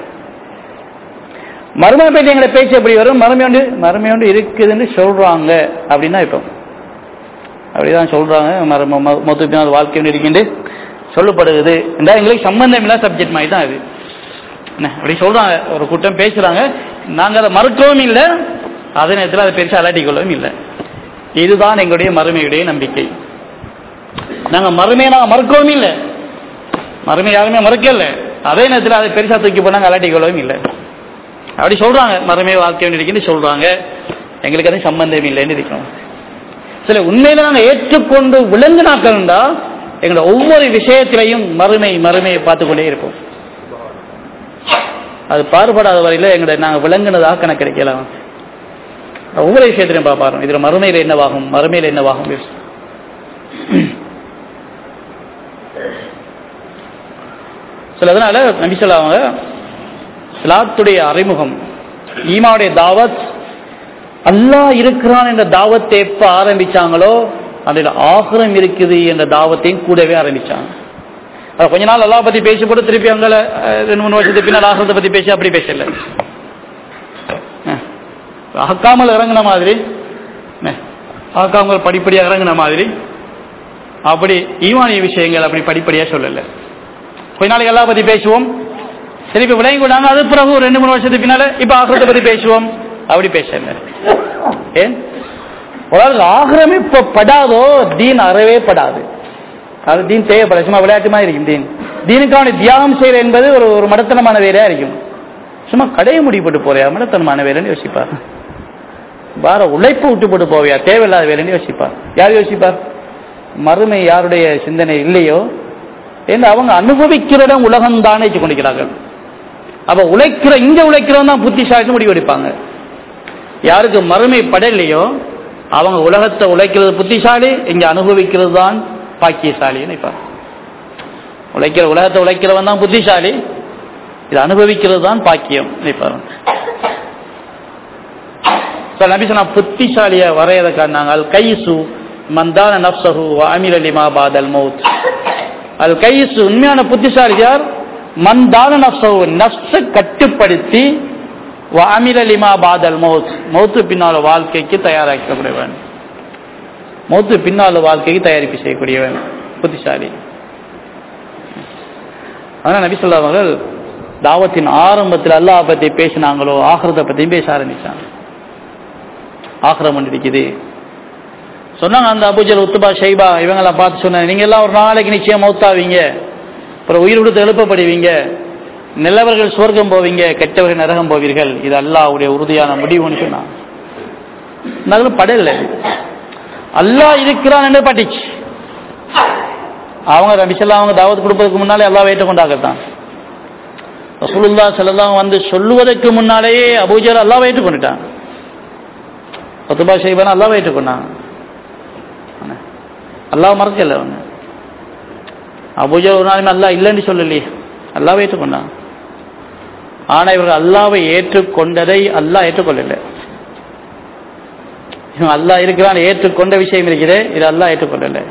மறுமை பற்றி எங்களை பேச்சு எப்படி வரும் மறுமை ஒன்று மறுமை ஒன்று இருக்குதுன்னு சொல்றாங்க அப்படின்னா இப்போ அப்படிதான் சொல்றாங்க மறும மொத்த பின்னால் வாழ்க்கை ஒன்று இருக்கின்ற சொல்லப்படுகிறது இந்த எங்களுக்கு சம்பந்தம் இல்ல சப்ஜெக்ட் மாதிரி தான் அது என்ன அப்படி சொல்றாங்க ஒரு கூட்டம் பேசுறாங்க நாங்க அதை மறுக்கவும் இல்லை அதே நேரத்தில் அதை பெருசாக அலாட்டி கொள்ளவும் இல்லை இதுதான் எங்களுடைய மறுமையுடைய நம்பிக்கை நாங்க மறுமையை நாங்க மறுக்கவும் இல்லை மறுமை யாருமே மறுக்கல அதே நேரத்தில் அதை பெருசா தூக்கி போனாங்க அலாட்டி கொள்ளவும் இல்லை அப்படி சொல்றாங்க மறுமை வாழ்க்கை இருக்குன்னு சொல்றாங்க எங்களுக்கு அது சம்பந்தம் இல்லைன்னு இருக்கணும் சில உண்மையில நாங்க ஏற்றுக்கொண்டு விளங்கினாக்கள்டா எங்களோட ஒவ்வொரு விஷயத்திலையும் மறுமை மறுமையை பார்த்து கொண்டே இருப்போம் அது பாடுபடாத வரையில எங்களை நாங்க விளங்குனதாக கணக்கு கிடைக்கலாம் ஒவ்வொரு விஷயத்திலையும் பார்ப்பாரு இதுல மறுமையில என்னவாகும் மறுமையில என்னவாகும் சில அதனால நபி சொல்லாங்க இஸ்லாத்துடைய அறிமுகம் ஈமாவுடைய தாவத் அல்லாஹ் இருக்கிறான் என்ற தாவத்தை எப்ப ஆரம்பிச்சாங்களோ அதில் ஆகிரம் இருக்குது என்ற தாவத்தையும் கூடவே ஆரம்பிச்சாங்க அது கொஞ்ச நாள் அல்லாஹ் பத்தி பேசி போட்டு திருப்பி அங்கே ரெண்டு மூணு வருஷத்துக்கு பின்னால் ஆகிறத பத்தி பேசி அப்படி பேசல அக்காமல் இறங்கின மாதிரி ஆக்காமல் படிப்படியாக இறங்கின மாதிரி அப்படி ஈமானிய விஷயங்கள் அப்படி படிப்படியா சொல்லல கொஞ்ச நாளைக்கு எல்லா பத்தி பேசுவோம் திருப்பி விளங்கி கொண்டாங்க அது பிறகு ஒரு ரெண்டு மூணு வருஷத்துக்கு பின்னால இப்ப ஆகிரத்தை பத்தி பேசுவோம் அப்படி பேசல ஏன் ஒரு ஆளுக்கு ஆகிரம் இப்ப படாதோ தீன் அறவே படாது அது தீன் தேவைப்படாது சும்மா விளையாட்டு மாதிரி இருக்கும் தீன் தீனுக்கான தியாகம் செய்யற என்பது ஒரு ஒரு மடத்தனமான வேலையா இருக்கும் சும்மா கடையை முடிப்பட்டு போறியா மடத்தனமான வேலைன்னு யோசிப்பார் வார உழைப்பு விட்டு போட்டு போவியா தேவையில்லாத வேலைன்னு யோசிப்பார் யார் யோசிப்பார் மறுமை யாருடைய சிந்தனை இல்லையோ என்று அவங்க அனுபவிக்கிற இடம் உலகம் தானே கொண்டிருக்கிறார்கள் அப்ப உழைக்கிற இங்க உழைக்கிறவன் தான் புத்திசாலின்னு முடிவெடுப்பாங்க யாருக்கு மறுமை படலையோ அவங்க உலகத்தை உழைக்கிறது புத்திசாலி இங்க அனுபவிக்கிறது தான் பாக்கியசாலி நினைப்பாங்க உழைக்கிற உலகத்தை உழைக்கிறவன் தான் புத்திசாலி இது அனுபவிக்கிறது தான் பாக்கியம் நினைப்பாங்க நபி சொன்னா புத்திசாலிய வரையதை காட்டினாங்க அல் கைசு மந்தான நப்சஹு அமீர் அலிமா பாதல் மௌத் அல் கைசு உண்மையான புத்திசாலி யார் மந்தான நப்சஹு நப்ச கட்டுப்படுத்தி அமீர் அலிமா பாதல் மௌத் மௌத்து பின்னால வாழ்க்கைக்கு தயாராக்கக்கூடியவன் மௌத்து பின்னால வாழ்க்கைக்கு தயாரிப்பு செய்யக்கூடியவன் புத்திசாலி அதனால நபி சொல்லாமல் தாவத்தின் ஆரம்பத்தில் அல்லாஹ் பத்தி பேசினாங்களோ ஆகிரத்தை பத்தியும் பேச ஆரம்பிச்சாங்க ஆக்கிரம் இருக்குது சொன்னாங்க அந்த அபுஜல் உத்துபா ஷைபா இவங்கெல்லாம் பார்த்து சொன்னாங்க நீங்க எல்லாம் ஒரு நாளைக்கு நிச்சயம் மௌத்தாவீங்க அப்புறம் உயிர் கொடுத்து எழுப்பப்படுவீங்க நல்லவர்கள் சுவர்க்கம் போவீங்க கெட்டவர்கள் நரகம் போவீர்கள் இது அல்லாவுடைய உறுதியான முடிவுன்னு சொன்னாங்க படல அல்லாஹ் இருக்கிறான் என்று பட்டுச்சு அவங்க ரபிசல்லா அவங்க தாவத் கொடுப்பதற்கு முன்னாலே அல்லா வைத்து கொண்டாகத்தான் ரசூலுல்லா செல்லாம் வந்து சொல்லுவதற்கு முன்னாலேயே அபூஜர் அல்லா வைத்து கொண்டுட்டான் பத்துபா செய்வான அல்லா ஏற்றுக்கொண்டாங்க அல்லாஹ் மறக்கல அவங்க அபூஜா ஒரு நாளுமே அல்லா இல்லைன்னு சொல்லலையே அல்லாவை ஏற்றுக்கொண்டாங்க ஆனா இவர்கள் அல்லாவை ஏற்றுக்கொண்டதை அல்லாஹ் ஏற்றுக்கொள்ளல இவன் அல்லாஹ் இருக்கிறான் ஏற்றுக்கொண்ட விஷயம் இருக்கிறே இது அல்லாஹ் ஏற்றுக்கொள்ளல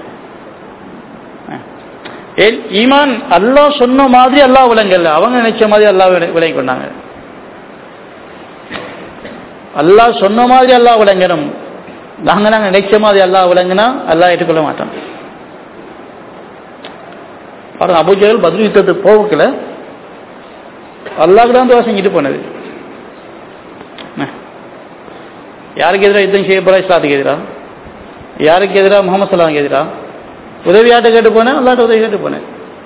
ஈமான் அல்லாஹ் சொன்ன மாதிரி அல்லாஹ் விளங்கல அவங்க நினைச்ச மாதிரி அல்லாஹ் விளங்கி கொண்டாங்க அல்லாஹ் சொன்ன மாதிரி அல்லாஹ் விளங்கணும் நாங்க நாங்க நினைச்ச மாதிரி அல்லாஹ் விளங்கினா அல்லாஹ் ஏற்றுக்கொள்ள மாட்டோம் பாருங்க அபுஜகல் பதில் யுத்தத்துக்கு போகல அல்லாஹ் தான் துவா செஞ்சுட்டு போனது யாருக்கு எதிராக யுத்தம் செய்ய போறா இஸ்லாத்துக்கு எதிராக யாருக்கு எதிராக முகமது சலாமுக்கு எதிராக உதவியாட்ட கேட்டு போனேன் அல்லாட்ட உதவி கேட்டு போனேன்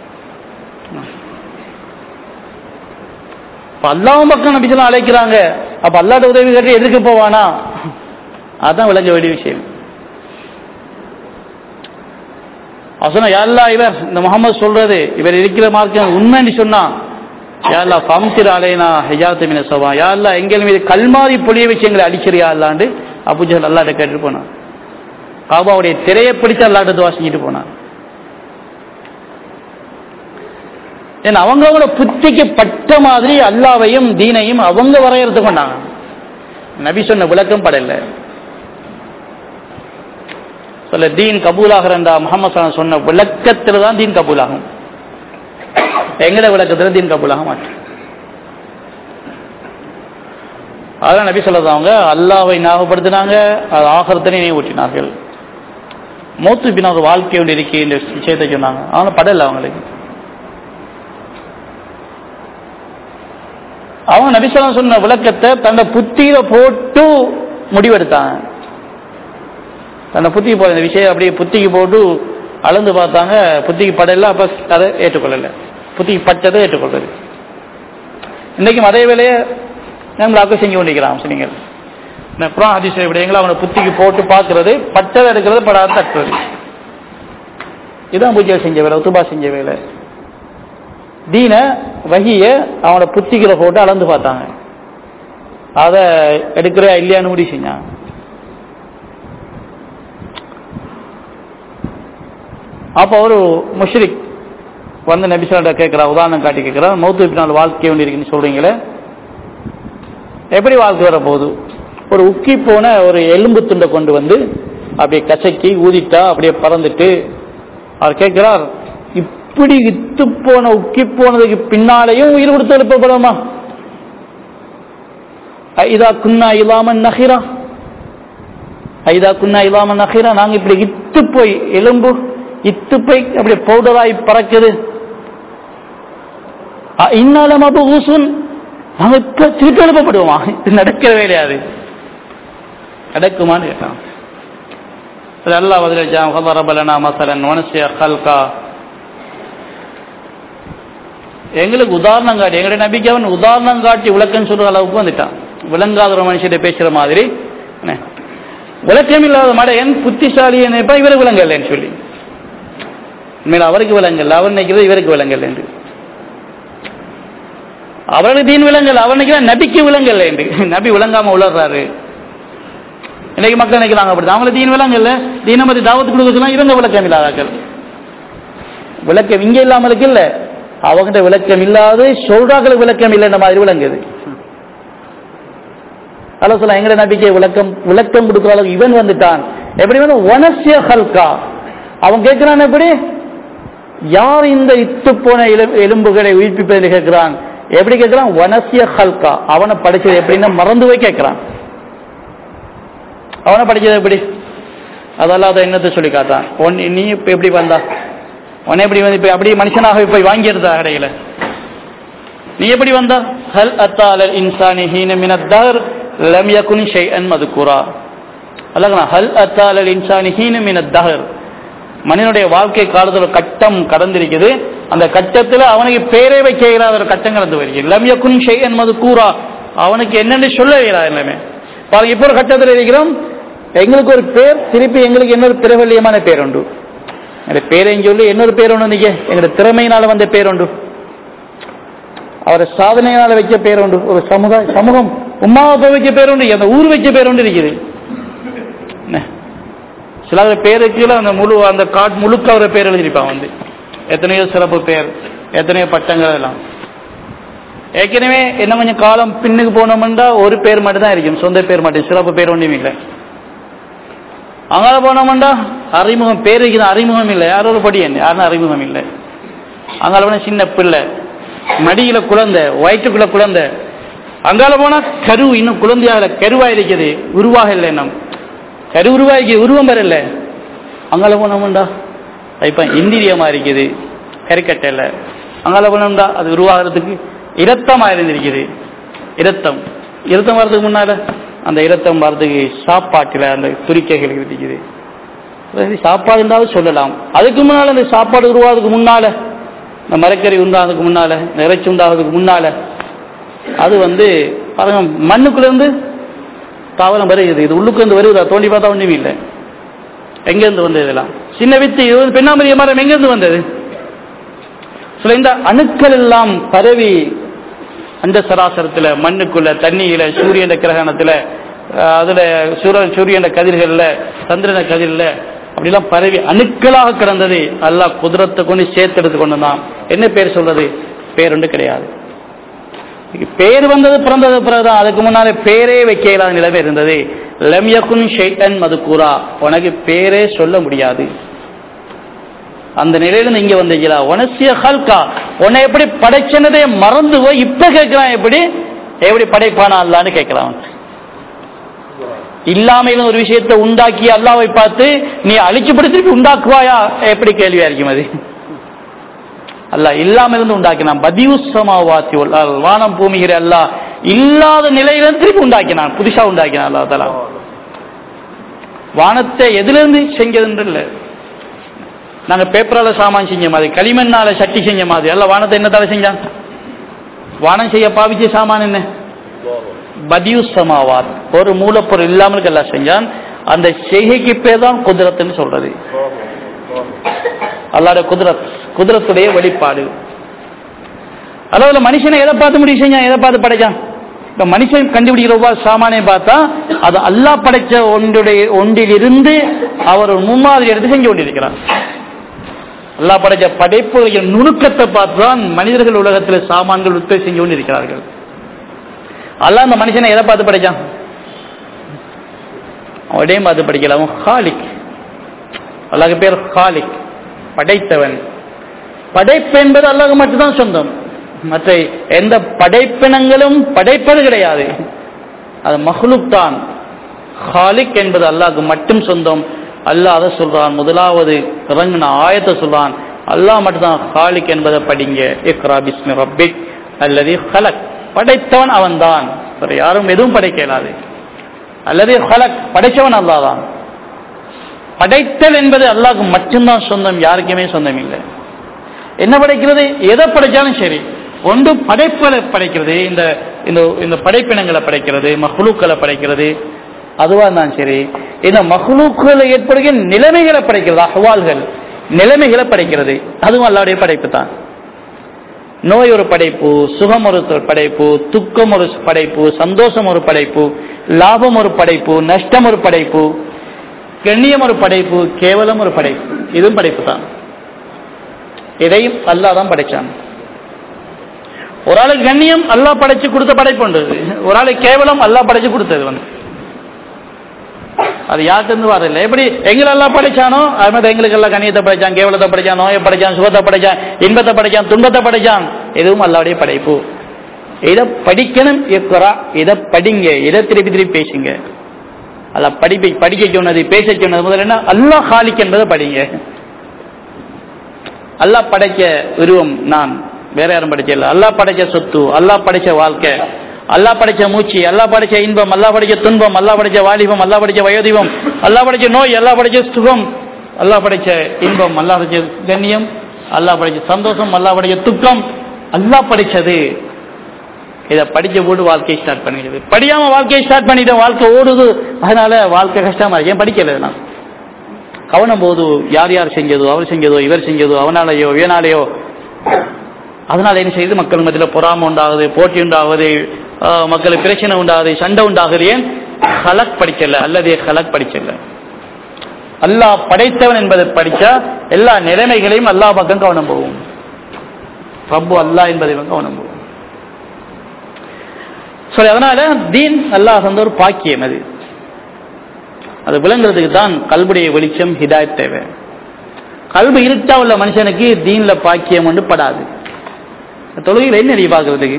அல்லாவும் பக்கம் நபிச்சலாம் அழைக்கிறாங்க அப்ப அல்லாட்ட உதவி கேட்டு எதிர்க்க போவானா அதான் விளங்க வேண்டிய விஷயம் சொன்ன யாருலா இவர் இந்த முகமது சொல்றது இவர் இருக்கிற மார்க்கம் உண்மைன்னு சொன்னா யாருலா பம்சிர் அலைனா ஹெஜாத்து மீன சவா யாருலா எங்கள் மீது கல்மாரி பொழிய விஷயங்களை அடிச்சிரியா அல்லாண்டு அபுஜல் அல்லாட்ட கேட்டுட்டு போனான் காபாவுடைய திரையை பிடிச்சு அல்லாட்ட துவா செஞ்சுட்டு போனான் ஏன்னா அவங்களோட புத்திக்கு பட்ட மாதிரி அல்லாவையும் தீனையும் அவங்க வரையறது கொண்டாங்க நபி சொன்ன விளக்கம் படல சொல்ல தீன் கபூலாகிறண்டா முகமது சொன்ன விளக்கத்தில் தான் தீன் கபூலாகும் எங்கட விளக்கத்தில் தீன் கபூலாக மாட்டோம் அதான் நபி சொல்லதாங்க அல்லாவை ஞாபகப்படுத்தினாங்க அது ஆகரத்தனை ஊட்டினார்கள் மூத்து பின் ஒரு வாழ்க்கை ஒன்று இருக்கு இந்த விஷயத்தை சொன்னாங்க அவங்க படல அவங்களுக்கு அவங்க நபிசலம் சொன்ன விளக்கத்தை தன்னை புத்தியில போட்டு முடிவெடுத்தாங்க தன்னை புத்திக்கு போற இந்த விஷயம் அப்படியே புத்திக்கு போட்டு அளந்து பார்த்தாங்க புத்திக்கு படல அப்ப அதை ஏற்றுக்கொள்ளல புத்திக்கு பட்டதை ஏற்றுக்கொள்றது இன்னைக்கும் அதே வேலையை நம்மளாக்க செஞ்சு கொண்டிருக்கிறான் சொன்னீங்க அப்புறம் அதிசய விடயங்களை அவனை புத்திக்கு போட்டு பார்க்கறது பட்டதை எடுக்கிறது படாத தட்டுறது இதான் பூஜை செஞ்ச வேலை உத்துபா செஞ்ச வேலை தீன வகிய அவனோட புத்திகளை போட்டு அளந்து பார்த்தாங்க அதை எடுக்கிற இல்லையான்னு முடிவு செஞ்சாங்க அப்போ ஒரு முஷ்ரிக் வந்து நபிசாட்ட கேட்கிறா உதாரணம் காட்டி கேட்கிறா மௌத்து பின்னால் வாழ்க்கை ஒன்று இருக்குன்னு சொல்றீங்களே எப்படி வாழ்க்கை வர போகுது ஒரு உக்கி போன ஒரு எலும்பு துண்டை கொண்டு வந்து அப்படியே கசக்கி ஊதிட்டா அப்படியே பறந்துட்டு அவர் கேட்கிறார் இப்படி இத்து போன உக்கி போனதுக்கு பின்னாலேயும் உயிர் கொடுத்து எழுப்பப்படுமா ஐதா குன்னா இல்லாம நகிரா ஐதா குன்னா இல்லாம நகிரா நாங்க இப்படி இத்து போய் எலும்பு இத்து போய் அப்படி பவுடராய் பறக்குது இன்னாலம் அப்ப ஊசுன் நாங்க இப்ப திருப்பி எழுப்பப்படுவோமா இது நடக்கவே கிடையாது நடக்குமான்னு கேட்டான் அல்லா பதிலஜாம் ஹபரபலனா மசலன் மனுஷிய ஹல்கா எங்களுக்கு உதாரணம் காட்டி எங்களுடைய நபிக்கு அவன் உதாரணம் காட்டி விளக்கம் சொல்ற அளவுக்கு வந்துட்டான் விளங்காத ஒரு மனுஷிட்ட பேசுற மாதிரி விளக்கம் இல்லாத மடையன் புத்திசாலி நினைப்பா இவருக்கு விளங்கலன்னு சொல்லி உண்மையில அவருக்கு விளங்கல் அவர் நினைக்கிறது இவருக்கு விளங்கல் என்று அவருக்கு தீன் விளங்கல் அவர் நினைக்கிற நபிக்கு விளங்கல் என்று நபி விளங்காம உளர்றாரு இன்னைக்கு மக்கள் நினைக்கிறாங்க அப்படி அவங்களுக்கு தீன் விளங்கல்ல தீன பத்தி தாவத்து கொடுக்கலாம் இவங்க விளக்கம் இல்லாதாக்கள் விளக்கம் இங்க இல்லாமலுக்கு இல்ல அவங்கிட்ட விளக்கம் இல்லாது சொல்றாக்களுக்கு விளக்கம் இல்லைன்ற மாதிரி விளங்குது அல்ல சொல்ல எங்கட நபிக்கை விளக்கம் விளக்கம் கொடுக்குற அளவுக்கு இவன் வந்துட்டான் எப்படி வந்து ஒனசிய ஹல்கா அவன் கேட்கிறான் எப்படி யார் இந்த இத்து போன எலும்புகளை உயிர்ப்பிப்பதை கேட்கிறான் எப்படி கேட்கிறான் வனசிய ஹல்கா அவனை படிச்சது எப்படின்னா மறந்து போய் கேட்கிறான் அவனை படிச்சது எப்படி அதெல்லாம் அதை என்னத்தை சொல்லி காட்டான் ஒன் நீ இப்ப எப்படி வந்தா உன்னை எப்படி வந்து இப்ப அப்படியே மனுஷனாக போய் வாங்கியிருந்தா கடையில நீ எப்படி வந்தா ஹல் அத்தால இன்சானி ஹீன மினத்தார் லம் யகுன் ஷைஅன் மதுகுரா அல்லங்கனா ஹல் அத்தால இன்சானி ஹீன மினத்தஹர் மனிதனுடைய வாழ்க்கை காலத்தில் கட்டம் கடந்திருக்குது அந்த கட்டத்தில் அவனுக்கு பேரே வைக்க இயலாத ஒரு கட்டம் கடந்து வருகிறது லம் யகுன் ஷைஅன் மதுகுரா அவனுக்கு என்னென்னு சொல்ல இயலாது எல்லாமே பாருங்க இப்போ ஒரு கட்டத்தில் இருக்கிறோம் எங்களுக்கு ஒரு பேர் திருப்பி எங்களுக்கு இன்னொரு பிரபல்யமான பேர் உண்டு அந்த பேரையும் சொல்லி இன்னொரு பேர் ஒன்று நீங்க எங்களோட திறமையினால வந்த பேர் உண்டு அவரை சாதனையினால வச்ச பேர் உண்டு ஒரு சமுதாய சமூகம் உமாவை வச்ச பேர் உண்டு அந்த ஊர் வச்ச பேர் உண்டு இருக்குது சில பேருக்கு அந்த முழு அந்த காட் முழுக்க அவரை பேர் எழுதியிருப்பான் வந்து எத்தனையோ சிறப்பு பேர் எத்தனையோ பட்டங்கள் எல்லாம் ஏற்கனவே என்ன கொஞ்சம் காலம் பின்னுக்கு போனோம்னா ஒரு பேர் மட்டும் தான் இருக்கும் சொந்த பேர் மட்டும் சிறப்பு பேர் ஒன்றும் இல்லை அங்கால போனோம்டா அறிமுகம் பேர் வைக்கிற அறிமுகம் இல்லை யாரோட படி என்ன யாரும் அறிமுகம் இல்லை அங்கால போன சின்ன பிள்ளை மடியில குழந்தை வயிற்றுக்குள்ள குழந்தை அங்கால போனா கரு இன்னும் குழந்தையாக கருவா இருக்குது உருவாக இல்லை இன்னும் கரு உருவாகி உருவம் வரல அங்கால போனோம்டா இப்ப இந்திரியமா இருக்குது கறிக்கட்டையில் அங்கால போனோம்டா அது உருவாகிறதுக்கு இரத்தமா இருந்திருக்குது இரத்தம் இரத்தம் வர்றதுக்கு முன்னால அந்த இரத்தம் வர்றதுக்கு சாப்பாட்டில் அந்த துரிக்கைகள் இருக்குது சாப்பாடு இருந்தாலும் சொல்லலாம் அதுக்கு முன்னால இந்த சாப்பாடு உருவாகிறதுக்கு முன்னால இந்த மரக்கறி உண்டாகிறதுக்கு முன்னால இந்த இறைச்சி உண்டாகிறதுக்கு முன்னால அது வந்து பாருங்க மண்ணுக்குள்ள இருந்து தாவரம் வருகிறது இது உள்ளுக்கு இருந்து வருவதா தோண்டி பார்த்தா ஒண்ணுமே இல்லை எங்கேருந்து வந்தது இதெல்லாம் சின்ன வித்து இது வந்து பெண்ணாமரிய மரம் எங்கேருந்து வந்தது சில இந்த அணுக்கள் எல்லாம் பரவி அந்த சராசரத்தில் மண்ணுக்குள்ள தண்ணியில சூரியன் கிரகணத்துல அதுல சூரியன் சூரியன் கதிர்கள்ல சந்திரன கதிரில் அப்படிலாம் பரவி அணுக்களாக கிடந்தது அல்லாஹ் குதிரத்தை கொண்டு சேர்த்தெடுத்து கொண்டு தான் என்ன பேர் சொல்றது பேர் ஒன்று கிடையாது பேர் வந்தது பிறந்தது பிறகுதான் அதுக்கு முன்னாலே பேரே வைக்க இயலாத நிலைமை இருந்தது லம்யகுன் ஷைட்டன் மதுக்கூரா உனக்கு பேரே சொல்ல முடியாது அந்த நிலையில இங்க வந்தீங்களா உனசிய ஹல்கா உன்னை எப்படி படைச்சனதே மறந்து போய் இப்ப கேட்கிறான் எப்படி எப்படி படைப்பானா அல்லான்னு கேட்கிறான் அவன். இல்லாமையில ஒரு விஷயத்தை உண்டாக்கி அல்லாவை பார்த்து நீ அழிச்சு திருப்பி உண்டாக்குவாயா எப்படி கேள்வியா இருக்கும் அது அல்லாஹ் இல்லாம இருந்து உண்டாக்கினான் பதிவு சமாவாத்தி வானம் பூமிகிற அல்லாஹ் இல்லாத நிலையிலிருந்து திருப்பி உண்டாக்கினான் புதுசா உண்டாக்கினான் அல்லா தலா வானத்தை எதிலிருந்து செஞ்சதுன்னு இல்லை நாங்க பேப்பரால சாமான் செஞ்ச மாதிரி களிமண்ணால சட்டி செஞ்ச மாதிரி எல்லாம் வானத்தை என்னத்தால செஞ்சான் வானம் செய்ய பாவிச்ச சாமான் என்ன பதிவு சமாவாத் ஒரு மூலப்பொருள் இல்லாமல் எல்லாம் செஞ்சான் அந்த செய்கைக்கு பேர் தான் குதிரத்துன்னு சொல்றது அல்லாட குதிரத் குதிரத்துடைய வெளிப்பாடு அதாவது மனுஷனை எதை பார்த்து முடிவு செஞ்சான் எதை பார்த்து படைச்சான் இப்ப மனுஷன் கண்டுபிடிக்கிற ஒவ்வொரு சாமானையும் பார்த்தா அது அல்லாஹ் படைச்ச ஒன்றுடைய ஒன்றிலிருந்து அவர் ஒரு முன்மாதிரி எடுத்து செஞ்சு கொண்டிருக்கிறார் அல்லாஹ் படைச்ச படைப்புடைய நுணுக்கத்தை பார்த்துதான் மனிதர்கள் உலகத்தில் சாமான்கள் உற்பத்தி செஞ்சு கொண்டிருக்கிறார்கள் அல்லாஹ் அந்த மனுஷனை எதை பார்த்து படைச்சான் அவடையும் பார்த்து படிக்கல அவன் ஹாலிக் அல்லாஹ் பேர் ஹாலிக் படைத்தவன் படைப்பு என்பது அல்லாஹ் மட்டும்தான் சொந்தம் மற்ற எந்த படைப்பினங்களும் படைப்பது கிடையாது அது மஹ்லுக் தான் ஹாலிக் என்பது அல்லாஹ்க்கு மட்டும் சொந்தம் அல்லாஹ் அதை சொல்றான் முதலாவது இறங்கின ஆயத்தை சொல்றான் அல்லாஹ் மட்டும்தான் ஹாலிக் என்பதை படிங்க இக்ரா பிஸ்மி ரப்பிக் அல்லது ஹலக் படைத்தவன் அவன்தான் வேற யாரும் எதுவும் படைக்க இயலாது அல்லது ஹலக் படைச்சவன் அல்லாஹ் தான் படைத்தல் என்பது அல்லாஹ்க்கு மட்டும்தான் சொந்தம் யாருக்குமே சொந்தம் இல்லை என்ன படைக்கிறது எதை படைச்சாலும் சரி ஒன்று படைப்புகளை படைக்கிறது இந்த இந்த இந்த படைப்பினங்களை படைக்கிறது மஹ்லூக்களை படைக்கிறது அதுவா இருந்தாலும் சரி இந்த மஹ்லூக்களை ஏற்படுகிற நிலைமைகளை படைக்கிறது அஹ்வால்கள் நிலைமைகளை படைக்கிறது அதுவும் அல்லாவுடைய படைப்பு தான் நோய் ஒரு படைப்பு சுகம் ஒரு படைப்பு துக்கம் ஒரு படைப்பு சந்தோஷம் ஒரு படைப்பு லாபம் ஒரு படைப்பு நஷ்டம் ஒரு படைப்பு கண்ணியம் ஒரு படைப்பு கேவலம் ஒரு படைப்பு இதுவும் படைப்பு தான் இதையும் அல்லாஹ் தான் படைச்சான் ஒரு ஆளுக்கு கண்ணியம் அல்லாஹ் படைச்சு கொடுத்த படைப்பு உண்டு ஒரு ஆளுக்கு கேவலம் அல்லாஹ் படைச்சு கொடுத்தது வந்து அது யார்கிட்ட வரல எப்படி எங்களை எல்லாம் படைச்சானோ அது மாதிரி எங்களுக்கு எல்லாம் கண்ணியத்தை படைச்சான் கேவலத்தை படைச்சான் நோயை படைச்சான் சுகத்தை படைச்சான் இன்பத்தை படைச்சான் துன்பத்தை படைச்சான் எதுவும் அல்லாவுடைய படைப்பு இதை படிக்கணும் இருக்கிறா இதை படிங்க இதை திருப்பி திருப்பி பேசுங்க அல்ல படிப்பை படிக்க சொன்னது பேச சொன்னது முதல்ல என்ன அல்லாஹ் ஹாலிக் என்பதை படிங்க அல்லாஹ் படைச்ச உருவம் நான் வேற யாரும் படைச்சல அல்லாஹ் படைச்ச சொத்து அல்லாஹ் படைச்ச வாழ்க்கை அல்லாஹ் படைச்ச மூச்சு அல்லாஹ் படைச்ச இன்பம் அல்லாஹ் படைச்ச துன்பம் அல்லாஹ் படைச்ச வாலிபம் அல்லாஹ் படைச்ச வயோதிபம் அல்லாஹ் படைச்ச நோய் அல்லாஹ் படைச்ச சுகம் அல்லாஹ் படைச்ச இன்பம் அல்லாஹ் படைச்ச கண்ணியம் அல்லாஹ் படைச்ச சந்தோஷம் அல்லாஹ் படைச்ச துக்கம் அல்லாஹ் படைச்சது இதை படிச்ச போட்டு வாழ்க்கையை ஸ்டார்ட் பண்ணிடுது படியாம வாழ்க்கையை ஸ்டார்ட் பண்ணிட்டேன் வாழ்க்கை ஓடுது அதனால வாழ்க்கை கஷ்டமா இருக்கு ஏன் படிக்கல நான் கவனம் போது யார் யார் செஞ்சதோ அவர் செஞ்சதோ இவர் செஞ்சதோ அவனாலேயோ இவனாலேயோ அதனால என்ன செய்யுது மக்கள் மத்தியில் பொறாம உண்டாகுது போட்டி உண்டாகுது ஆஹ் மக்களுக்கு பிரச்சனை உண்டாகுது சண்டை உண்டாகுது ஏன் ஹலக் படிக்கல அல்லது ஹலக் படிக்கல அல்லாஹ் படைத்தவன் என்பதை படிச்சா எல்லா நிலைமைகளையும் அல்லாஹ் பக்கம் கவனம் போகும் ரப்பு அல்லாஹ் என்பதை கவனம் போகும் சரி அதனால தீன் அல்லாஹ் தந்த ஒரு பாக்கியம் அது அது விளங்குறதுக்கு தான் கல்புடைய வெளிச்சம் ஹிதாயத் தேவை கல்வி இருட்டா உள்ள மனுஷனுக்கு தீன்ல பாக்கியம் ஒன்று படாது தொழுகையில் என்ன இருக்கு பார்க்கறதுக்கு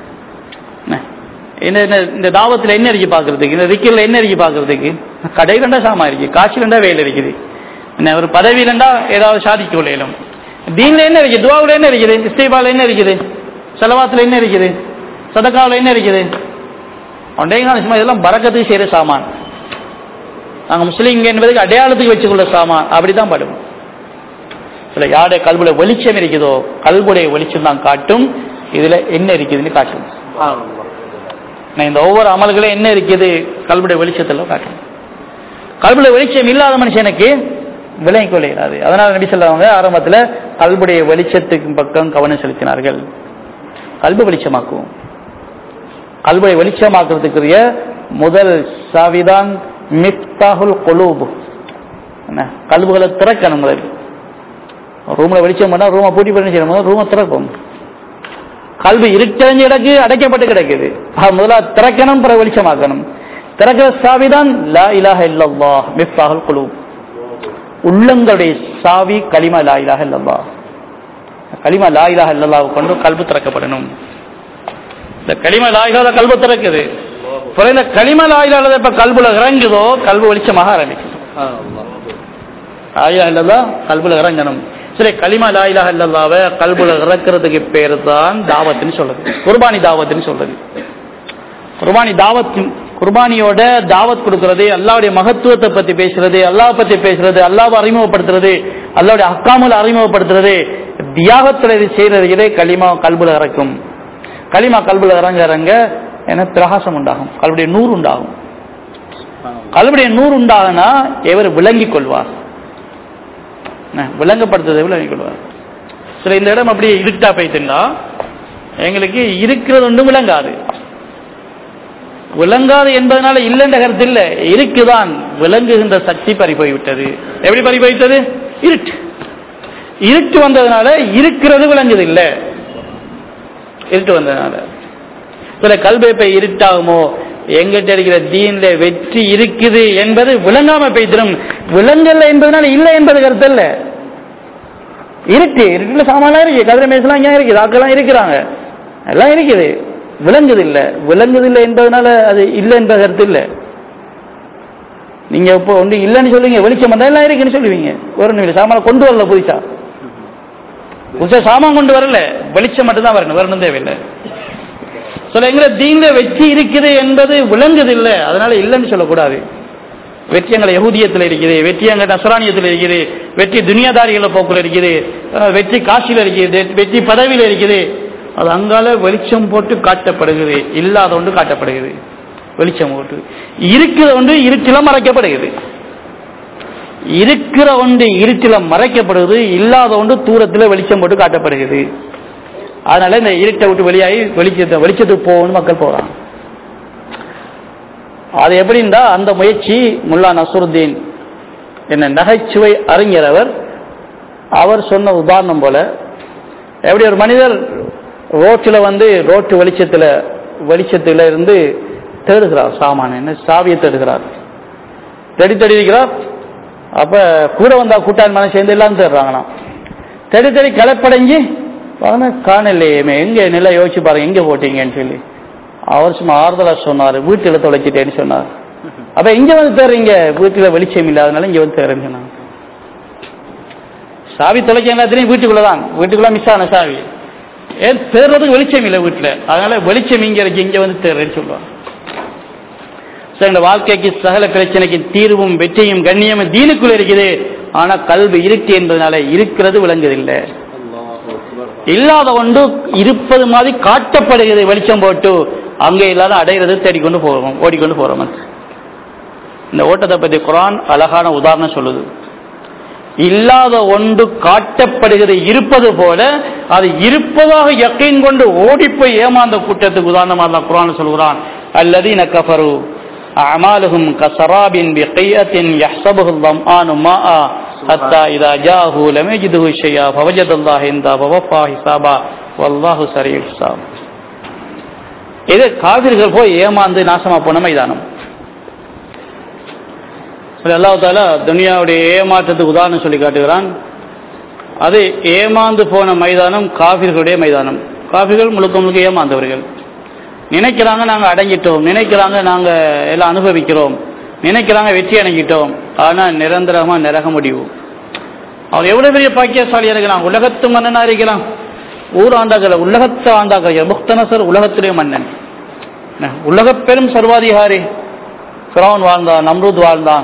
என்ன என்ன இந்த தாவத்தில் என்ன இருக்கு பார்க்கறதுக்கு இந்த ரிக்கில் என்ன இருக்கு பார்க்கறதுக்கு கடை கண்டா சாமா இருக்கு காட்சி கண்டா வேலை இருக்குது என்ன ஒரு பதவி கண்டா ஏதாவது சாதிக்க கொள்ளையிலும் தீன்ல என்ன இருக்குது துவாவில் என்ன இருக்குது இஸ்தீபாவில் என்ன இருக்குது செலவாத்தில் என்ன இருக்குது சதக்காவில் என்ன இருக்குது ஒன்றைய காலம் இதெல்லாம் பறக்கத்துக்கு செய்கிற சாமான் நாங்கள் முஸ்லீம்ங்க என்பதுக்கு அடையாளத்துக்கு வச்சுக்கொள்ள சாமான் அப்படிதான் படுவோம் சில யாருடைய கல்வில வெளிச்சம் இருக்குதோ கல்வுடைய வெளிச்சம் தான் காட்டும் இதுல என்ன இருக்குதுன்னு காட்டும் இந்த ஒவ்வொரு அமல்களும் என்ன இருக்குது கல்விடைய வெளிச்சத்துல காட்டும் கல்வில வெளிச்சம் இல்லாத மனுஷனுக்கு விலை கொள்ளையிடாது அதனால நபி சொல்லுவாங்க ஆரம்பத்துல கல்புடைய வெளிச்சத்துக்கு பக்கம் கவனம் செலுத்தினார்கள் கல்வி வெளிச்சமாக்குவோம் கல்வியை வெளிச்சமாக்குறதுக்குரிய முதல் சாவிதான் மிப்தாகுல் கொலூபு என்ன கல்புகளை திறக்கணும் முதல் ரூம்ல வெளிச்சம் பண்ணா ரூமை பூட்டி பண்ணி செய்யணும் ரூமை திறக்கும் கல்வி இருட்டறிஞ்சு கிடக்கு அடைக்கப்பட்டு கிடக்குது அது முதல்ல திறக்கணும் பிறகு வெளிச்சமாக்கணும் திறக்கிற சாவிதான் லா இலாஹ இல்லல்லாஹ் மிஃப்தாஹுல் குலூப் உள்ளங்களுடைய சாவி கலிமா லா இலாஹ இல்லல்லாஹ் கலிமா லா இலாஹ இல்லல்லாஹ் கொண்டு கல்வி திறக்கப்படணும் இந்த கலிமா லா இலாஹ கல்வி திறக்குது பிறகு இந்த கலிமா லா இலாஹ இப்ப கல்புல இறங்குதோ கல்வி வெளிச்சமாக ஆரம்பிக்கும் லா இலாஹ இல்லல்லாஹ் கல்புல இறங்கணும் சரி கலிமா லா இலாஹ இல்லல்லாஹ்வை கல்புல இறக்குறதுக்கு பேர் தான் தாவத்துன்னு சொல்றது குர்பானி தாவத்துன்னு சொல்றது குர்பானி தாவத் குர்பானியோட தாவத் கொடுக்கிறது அல்லாவுடைய மகத்துவத்தை பத்தி பேசுறது அல்லாஹ் பத்தி பேசுறது அல்லாவை அறிமுகப்படுத்துறது அல்லாவுடைய அக்காமல் அறிமுகப்படுத்துறது தியாகத்துல இது செய்யறது இதே களிமா கல்புல இறக்கும் களிமா கல்புல இறங்க இறங்க என பிரகாசம் உண்டாகும் கல்புடைய நூறு உண்டாகும் கல்புடைய நூறு உண்டாகுனா எவர் விளங்கிக் கொள்வார் என்ன, விளங்கப்படுத்துறதை விளங்கிக் கொள்வார் சரி இந்த இடம் அப்படியே இருட்டா போயிட்டுன்னா எங்களுக்கு இருக்கிறது ஒன்றும் விளங்காது விளங்காது என்பதனால இல்லைன்ற கருத்து இல்லை இருக்குதான் விளங்குகின்ற சக்தி பறி போய்விட்டது எப்படி பறி போய்விட்டது இருட்டு இருட்டு வந்ததுனால இருக்கிறது விளங்குது இல்லை இருட்டு வந்ததுனால சில கல்வேப்பை இருட்டாகுமோ எங்கிட்ட இருக்கிற தீன்ல வெற்றி இருக்குது என்பது விளங்காம போய்த்திடும் விளங்கல என்பதனால இல்லை என்பது கருத்து இல்ல இருட்டு இருட்டுல சாமான்லாம் இருக்கு கதிரை மேசலாம் இங்கே இருக்குது ஆக்கெல்லாம் இருக்கிறாங்க எல்லாம் இருக்குது விளங்குது இல்ல விளங்குது இல்லை என்பதனால அது இல்லை என்ற கருத்து இல்லை நீங்க இப்போ ஒன்று இல்லைன்னு சொல்லுவீங்க வெளிச்சம் வந்தா எல்லாம் இருக்குன்னு சொல்லுவீங்க ஒரு நிமிடம் சாமான கொண்டு வரல புதுசா புதுசா சாமான் கொண்டு வரல வெளிச்சம் மட்டும்தான் வரணும் வரணும் தேவையில்லை சொல்ல எங்களை தீங்க வெற்றி இருக்குது என்பது விளங்குது இல்லை அதனால இல்லைன்னு சொல்லக்கூடாது வெற்றி எங்களை யகுதியத்தில் இருக்குது வெற்றி எங்க நசரானியத்தில் இருக்குது வெற்றி துனியாதாரிகள போக்குல இருக்குது அஹ் வெற்றி காசியில் இருக்குது வெற்றி பதவியில் இருக்குது அது அங்கால வெளிச்சம் போட்டு காட்டப்படுகிறது இல்லாத ஒன்று காட்டப்படுகிறது வெளிச்சம் போட்டு இருக்கிற ஒன்று இருட்டில மறைக்கப்படுகிறது இருக்கிற ஒன்று இருட்டில மறைக்கப்படுகிறது இல்லாத ஒன்று தூரத்தில் வெளிச்சம் போட்டு காட்டப்படுகிறது அதனால இந்த இருட்டை விட்டு வெளியாகி வெளிச்சத்தை வெளிச்சத்துக்கு போகணும்னு மக்கள் போறாங்க அது எப்படின்னா அந்த முயற்சி முல்லா நசருத்தீன் என்ன நகைச்சுவை அறிஞர் அவர் அவர் சொன்ன உதாரணம் போல எப்படி ஒரு மனிதர் ரோட்டில் வந்து ரோட்டு வெளிச்சத்தில் வெளிச்சத்தில் இருந்து தேடுகிறார் சாமான என்ன சாவியை தேடுகிறார் தேடி தேடி இருக்கிறார் அப்ப கூட வந்தா கூட்டாளி மனம் சேர்ந்து எல்லாம் தேடுறாங்களாம் தேடி தேடி களைப்படைஞ்சு வாங்க காணலையே எங்க நிலை யோசிச்சு பாருங்க எங்க போட்டீங்கன்னு சொல்லி அவர் சும்மா ஆறுதலா சொன்னார் வீட்டில் தொலைச்சிட்டேன்னு சொன்னார் அப்ப இங்க வந்து தேடுறீங்க வீட்டுல வெளிச்சம் இல்லாதனால இங்க வந்து தேடுறேன்னு சொன்னாங்க சாவி தொலைக்க எல்லாத்திலையும் வீட்டுக்குள்ளதான் வீட்டுக்குள்ள மிஸ் ஆன சாவி ஏன் தேடுறதுக்கு வெளிச்சம் இல்லை வீட்டுல அதனால வெளிச்சம் இங்க இருக்கு இங்க வந்து தேடுறேன்னு சொல்லுவாங்க சரி, இந்த வாழ்க்கைக்கு சகல பிரச்சனைக்கு தீர்வும் வெற்றியும் கண்ணியமும் தீனுக்குள்ள இருக்குது ஆனா கல்வி இருட்டு என்பதனால இருக்கிறது விளங்குதில்லை இல்லாத ஒன்று இருப்பது மாதிரி காட்டப்படுகிறது வெளிச்சம் போட்டு அங்கே இல்லாத அடைகிறது தேடிக்கொண்டு போறோம் ஓடிக்கொண்டு போறோம் இந்த ஓட்டத்தை பத்தி குரான் அழகான உதாரணம் சொல்லுது இல்லாத ஒன்று காட்டப்படுகிறது இருப்பது போல அது இருப்பதாக யக்கீன் கொண்டு ஓடிப்போய் ஏமாந்த கூட்டத்துக்கு உதாரணமாக தான் குரான் சொல்கிறான் அல்லதீன கஃபரு أعمالهم كسراب بقيئة يحسبه الظمآن ماء حتى إذا جاءه لم يجده شيئا فوجد الله عنده فوفى حسابا والله سريع الحساب இது காவிர்கள் போய் ஏமாந்து நாசமா போன மைதானம் அல்லாஹ் தாலா துனியாவுடைய ஏமாற்றத்துக்கு உதாரணம் சொல்லி காட்டுகிறான் அது ஏமாந்து போன மைதானம் காபிர்களுடைய மைதானம் காபிர்கள் முழுக்க முழுக்க ஏமாந்தவர்கள் நினைக்கிறாங்க நாங்க அடங்கிட்டோம் நினைக்கிறாங்க நாங்க எல்லாம் அனுபவிக்கிறோம் நினைக்கிறாங்க வெற்றி அடங்கிட்டோம் ஆனா நிரந்தரமா நரக முடிவு அவர் எவ்வளவு பெரிய பாக்கியசாலியா இருக்கிறான் உலகத்து மன்னனா இருக்கிறான் ஊர் ஆண்டாக்கிற உலகத்தை ஆண்டாக்கிற முக்தனசர் உலகத்திலே மன்னன் என்ன, உலகப் பெரும் சர்வாதிகாரி ஃபிரௌன் வாழ்ந்தான் நம்ரூத் வாழ்ந்தான்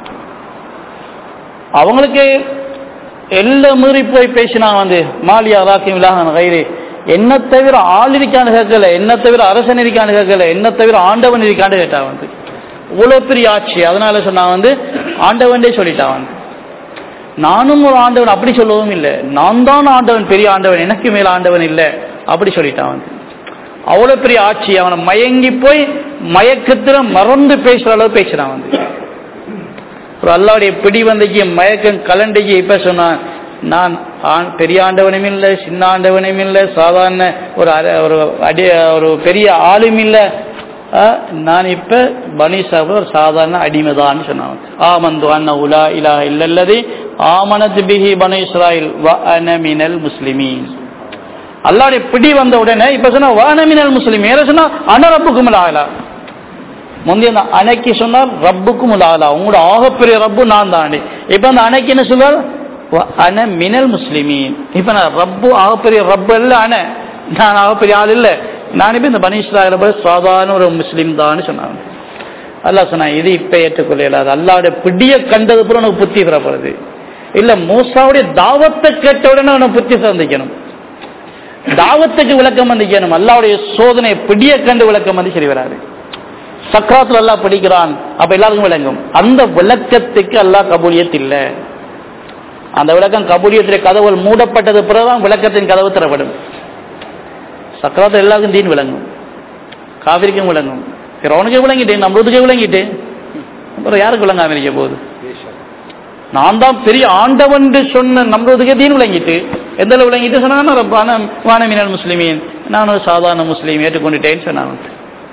அவங்களுக்கு எல்லாம் மீறி போய் பேசினாங்க வந்து மாலியா ராக்கியம் இல்லாஹன் கைரி என்ன தவிர ஆள் இருக்கான்னு கேட்கல என்ன தவிர அரசன் இருக்கான்னு கேட்கல என்ன தவிர ஆண்டவன் இருக்கான்னு கேட்டா வந்து இவ்வளவு பெரிய ஆட்சி அதனால சொன்னா வந்து ஆண்டவன்டே சொல்லிட்டான் வந்து நானும் ஒரு ஆண்டவன் அப்படி சொல்லவும் இல்லை நான் தான் ஆண்டவன் பெரிய ஆண்டவன் எனக்கு மேல ஆண்டவன் இல்லை அப்படி சொல்லிட்டான் வந்து அவ்வளவு பெரிய ஆட்சி அவனை மயங்கி போய் மயக்கத்துல மறந்து பேசுற அளவு பேசுறான் வந்து ஒரு அல்லாவுடைய பிடி வந்தைக்கு மயக்கம் கலண்டைக்கு இப்ப சொன்னான் நான் ஆண் பெரிய ஆண்டவனும் இல்லை சின்ன ஆண்டவனும் இல்லை சாதாரண ஒரு அர- ஒரு அடி ஒரு பெரிய ஆளும் இல்லை அஹ், நான் இப்ப பனி சாப்பிட ஒரு சாதாரண அடிமைதான்னு சொன்னாங்க ஆமந்து அண்ணா உலா இலா இல்லல்லதி ஆமனத் பிஹி பனு இஸ்ராயில் வ அன மினல் முஸ்லிமீன் அல்லாவுடைய பிடி வந்த உடனே இப்ப சொன்னா வானமினல் முஸ்லிம் ஏற சொன்னா அனரப்புக்கும் ஆகலா முந்தைய அந்த அணைக்கு சொன்னால் ரப்புக்கும் ஆகலா உங்களோட ஆகப்பெரிய ரப்பு நான் தாண்டி இப்ப அந்த அணைக்கு என்ன சொல்றார் வ அன மினல் முஸ்லிமீன் இப்ப நான் ரப்பு ஆகப்பெரிய ரப்பு இல்ல அன நான் ஆகப்பெரிய ஆள் இல்ல நான் இப்ப இந்த பனீஸ்வராயில போய் சாதாரண ஒரு முஸ்லீம் தான் சொன்னாங்க அல்லாஹ் சொன்னா இது இப்ப ஏற்றுக்கொள்ள இயலாது அல்லாவுடைய பிடிய கண்டது பிறகு உனக்கு புத்தி பெறப்படுது இல்ல மூசாவுடைய தாவத்தை கேட்ட உடனே உனக்கு புத்தி சந்திக்கணும் தாவத்துக்கு விளக்கம் வந்திக்கணும் அல்லாவுடைய சோதனை பிடிய கண்டு விளக்கம் வந்து சரி வராது சக்கராத்துல அல்லாஹ் பிடிக்கிறான் அப்ப எல்லாருக்கும் விளங்கும் அந்த விளக்கத்துக்கு அல்லாஹ் கபூலியத் இல்ல அந்த விளக்கம் கபூலியத்திலே கதவுகள் மூடப்பட்டது பிறகுதான் விளக்கத்தின் கதவு திறப்படும் சக்கராத்துல எல்லாருக்கும் தீன் விளங்கும் காவிரிக்கும் விளங்கும் பிறவனுக்கு விளங்கிட்டு நம்மளுக்கு விளங்கிட்டு அப்புறம் யாருக்கு விளங்காம இருக்க போகுது நான் தான் பெரிய ஆண்டவன் சொன்ன நம்மளுக்கு தீன் விளங்கிட்டு எந்த அளவு விளங்கிட்டு சொன்னாங்கன்னா ரப்பான வானமீனல் முஸ்லிமீன் நான் ஒரு சாதாரண முஸ்லீம் ஏற்றுக்கொண்டுட்டேன்னு சொன்னாங்க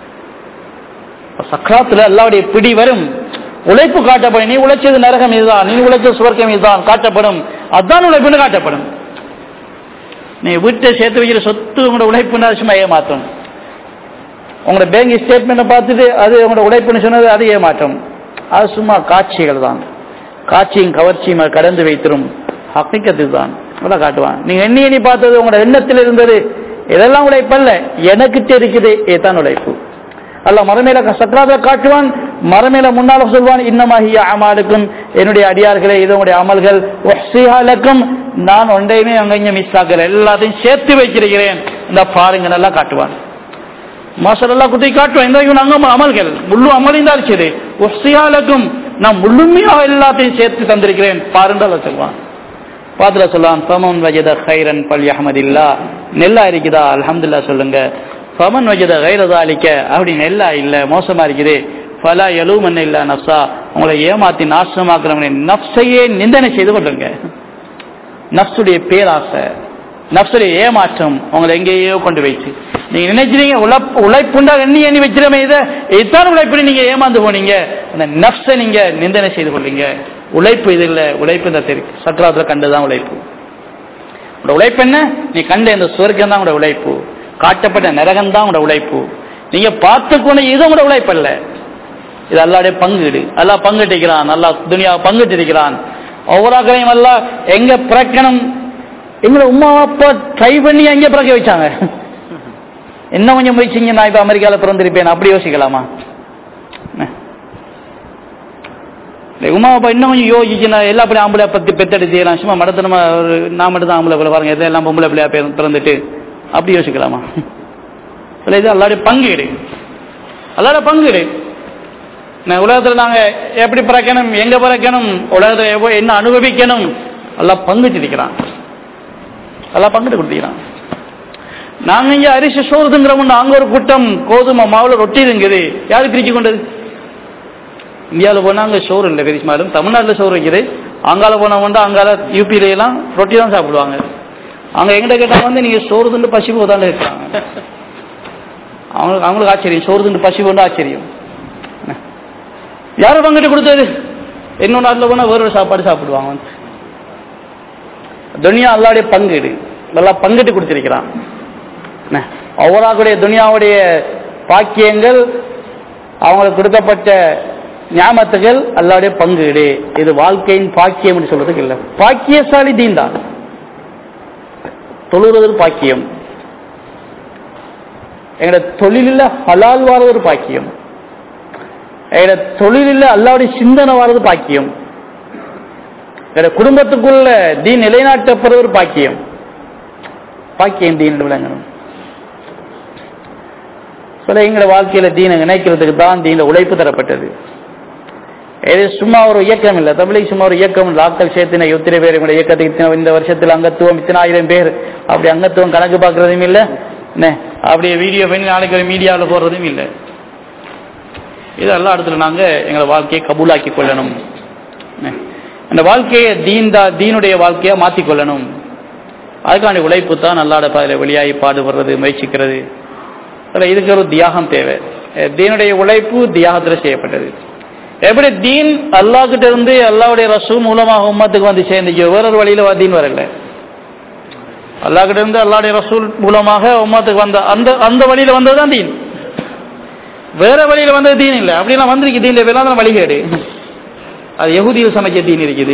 சக்கராத்துல அல்லாவுடைய பிடி வரும் உழைப்பு காட்டப்படும் நீ உழைச்சது நரகம் இதுதான் நீ உழைச்சது சுவர்க்கம் இதுதான் காட்டப்படும் அதான் உழைப்புன்னு காட்டப்படும் நீ வீட்டை சேர்த்து வைக்கிற சொத்து உங்களோட உழைப்புன்னு சும்மா ஏமாற்றும் உங்களோட பேங்க் ஸ்டேட்மெண்ட்டை பார்த்துட்டு அது உங்களோட உழைப்புன்னு சொன்னது அது ஏமாற்றம் அது சும்மா காட்சிகள் தான் காட்சியும் கவர்ச்சியும் அது கடந்து வைத்திரும் ஹக்கிக்கத்து தான் இவ்வளோ காட்டுவான் நீங்க எண்ணி எண்ணி பார்த்தது உங்களோட எண்ணத்தில் இருந்தது இதெல்லாம் உழைப்பல்ல எனக்கிட்ட இருக்குது இதுதான் உழைப்பு அல்ல மரமேல சக்கராத காட்டுவான் மரமேல முன்னால சொல்வான் இன்னமாகிய அமாலுக்கும் என்னுடைய அடியார்களே இது உங்களுடைய அமல்கள் ஒஹ்சிஹாலக்கும் நான் ஒன்றையுமே அங்கங்க மிஸ் ஆக்கல எல்லாத்தையும் சேர்த்து வைக்கிறேன் இந்த பாருங்க நல்லா காட்டுவான் மாசல் எல்லாம் குட்டி காட்டுவான் இந்த இவன் அங்க அமல்கள் முழு அமலிந்தால் சரி ஒஹ்சிஹாலக்கும் நான் முழுமையாக எல்லாத்தையும் சேர்த்து தந்திருக்கிறேன் பாருங்க சொல்வான் பாத்துல சொல்லலாம் ஃபமன் வஜத ஹைரன் பல் அஹமதில்லா நெல்லா இருக்குதா அல்ஹம்துல்லா சொல்லுங்க ஃபமன் வஜத கைரதாலிக்க அப்படி நெல்லா இல்ல மோசமா இருக்குது ஃபலா எலுமன் இல்ல நப்சா உங்களை ஏமாத்தி நாசமாக்குறவனை நப்சையே நிந்தனை செய்து கொள்ளுங்க நப்சுடைய பேராசை நப்சுடைய ஏமாற்றம் உங்களை எங்கேயோ கொண்டு வைச்சு நீங்க நினைக்கிறீங்க உழைப்பு உழைப்புண்டா எண்ணி எண்ணி வச்சிருமே இதை இதுதான் உழைப்பு நீங்க ஏமாந்து போனீங்க அந்த நப்சை நீங்க நிந்தனை செய்து கொள்ளுங்க உழைப்பு இது இல்ல உழைப்பு இந்த தெரி சக்கராத்துல கண்டுதான் உழைப்பு உங்களோட உழைப்பு என்ன நீ கண்ட இந்த சுவர்க்கம் தான் உங்களோட உழைப்பு காட்டப்பட்ட நரகம் தான் உங்களோட உழைப்பு நீங்க பார்த்து கொண்டு இது உங்களோட உழைப்பு அல்ல இது அல்லாடைய பங்கீடு அல்லா பங்கிட்டிருக்கிறான் நல்லா துனியா பங்கிட்டிருக்கிறான் ஒவ்வொரு ஆக்களையும் அல்ல எங்க பிறக்கணும் எங்களை உமா அப்பா ட்ரை பண்ணி எங்க பிறக்க வச்சாங்க இன்னும் கொஞ்சம் முயற்சிங்க நான் இப்ப அமெரிக்கால பிறந்திருப்பேன் அப்படி யோசிக்கலாமா உமா அப்பா இன்னும் கொஞ்சம் யோசிச்சு நான் எல்லா பிள்ளை ஆம்பளை பத்தி பெத்தெடுத்து செய்யலாம் சும்மா மடத்தனமா ஒரு நான் மட்டும் தான் ஆம்பளை பிள்ளை பாருங்க எல்லாம் எல்லாம் பொம்பளை பிள்ளையா பிற- பிறந்துட்டு அப்படி யோசிக்கலாமா இல்ல இது அல்லாடைய பங்கீடு அல்லாட பங்கீடு நான் உலகத்துல நாங்க எப்படி பிறக்கணும் எங்க பிறக்கணும் உலகத்தை எவ்வ- என்ன அனுபவிக்கணும் எல்லாம் பங்கிட்டு இருக்கிறான் எல்லாம் பங்கிட்டு கொடுத்துக்கிறான் நாங்க இங்க அரிசி சோறுதுங்கிறோம் அங்க ஒரு கூட்டம் கோதுமை மாவுல ரொட்டி இருக்குது யாரு பிரிச்சு கொண்டது இந்தியாவில் போனா அங்க சோறு இல்லை பெருசுமாலும் தமிழ்நாட்டில் சோறு வைக்குது அங்கால போனவங்க அங்கால யூபியில எல்லாம் ரொட்டி தான் சாப்பிடுவாங்க அங்க எங்கிட்ட கேட்டாங்க வந்து நீங்க சோறு துண்டு பசி போதான்னு இருக்காங்க அவங்களுக்கு அவங்களுக்கு ஆச்சரியம் சோறு துண்டு பசி போண்டு ஆச்சரியம் யாரும் பங்கிட்டு கொடுத்தது இன்னொரு நாட்டில் போனா வேற ஒரு சாப்பாடு சாப்பிடுவாங்க துனியா அல்லாவுடைய பங்கீடு நல்லா பங்கிட்டு கொடுத்திருக்கிறான் என்ன, ஒவ்வொருடைய துனியாவுடைய பாக்கியங்கள் அவங்களுக்கு கொடுக்கப்பட்ட ஞாபகத்துகள் அல்லாவுடைய பங்கீடு இது வாழ்க்கையின் பாக்கியம் என்று சொல்றதுக்கு இல்லை பாக்கியசாலி தீன் தான் தொழுவது பாக்கியம் எங்களோட தொழிலில் ஹலால் வாரது ஒரு பாக்கியம் எங்களோட தொழிலில் அல்லாவுடைய சிந்தனை வாரது பாக்கியம் எங்களோட குடும்பத்துக்குள்ள தீன் நிலைநாட்டப்படுற ஒரு பாக்கியம் பாக்கியம் தீன் என்று விளங்கணும் சொல்ல எங்களோட வாழ்க்கையில தீனை இணைக்கிறதுக்கு தான் தீன உழைப்பு தரப்பட்டது இது சும்மா ஒரு இயக்கம் இல்லை தமிழுக்கு சும்மா ஒரு இயக்கம் இல்லை ஆக்கள் சேர்த்தின எத்தனை பேர் எங்களுடைய இயக்கத்துக்கு இத்தனை- இந்த வருஷத்தில் அங்கத்துவம் இத்தனை ஆயிரம் பேர் அப்படி அங்கத்துவம் கணக்கு பார்க்கறதும் இல்லை என்ன அப்படியே வீடியோ பண்ணி நாளைக்கு ஒரு மீடியாவில் போடுறதும் இல்லை இது எல்லா இடத்துல நாங்க எங்களை வாழ்க்கையை கபூலாக்கி கொள்ளணும் என்ன? இந்த வாழ்க்கையை தீன் தா தீனுடைய வாழ்க்கையா மாற்றிக் கொள்ளணும் அதுக்காண்டி உழைப்பு தான் அல்லாட பாதையில் வெளியாகி பாடுபடுறது முயற்சிக்கிறது அதில் இதுக்கு ஒரு தியாகம் தேவை அஹ் தீனுடைய உழைப்பு தியாகத்தில் செய்யப்பட்டது எப்படி தீன் அல்லாஹ் கிட்ட இருந்து அல்லாவுடைய ரசூ மூலமாக உம்மத்துக்கு வந்து சேர்ந்துச்சு வேறொரு வழியில வ- தீன் வரல அல்லாஹ் கிட்ட இருந்து அல்லாவுடைய ரசூல் மூலமாக உம்மத்துக்கு வந்த அந்த அந்த வழியில வந்ததுதான் தீன் வேற வழியில வந்தது தீன் இல்லை அப்படிலாம் வந்திருக்கு தீன் வேளாண் வழிகேடு அது யகுதியில் சமைச்ச தீன் இருக்குது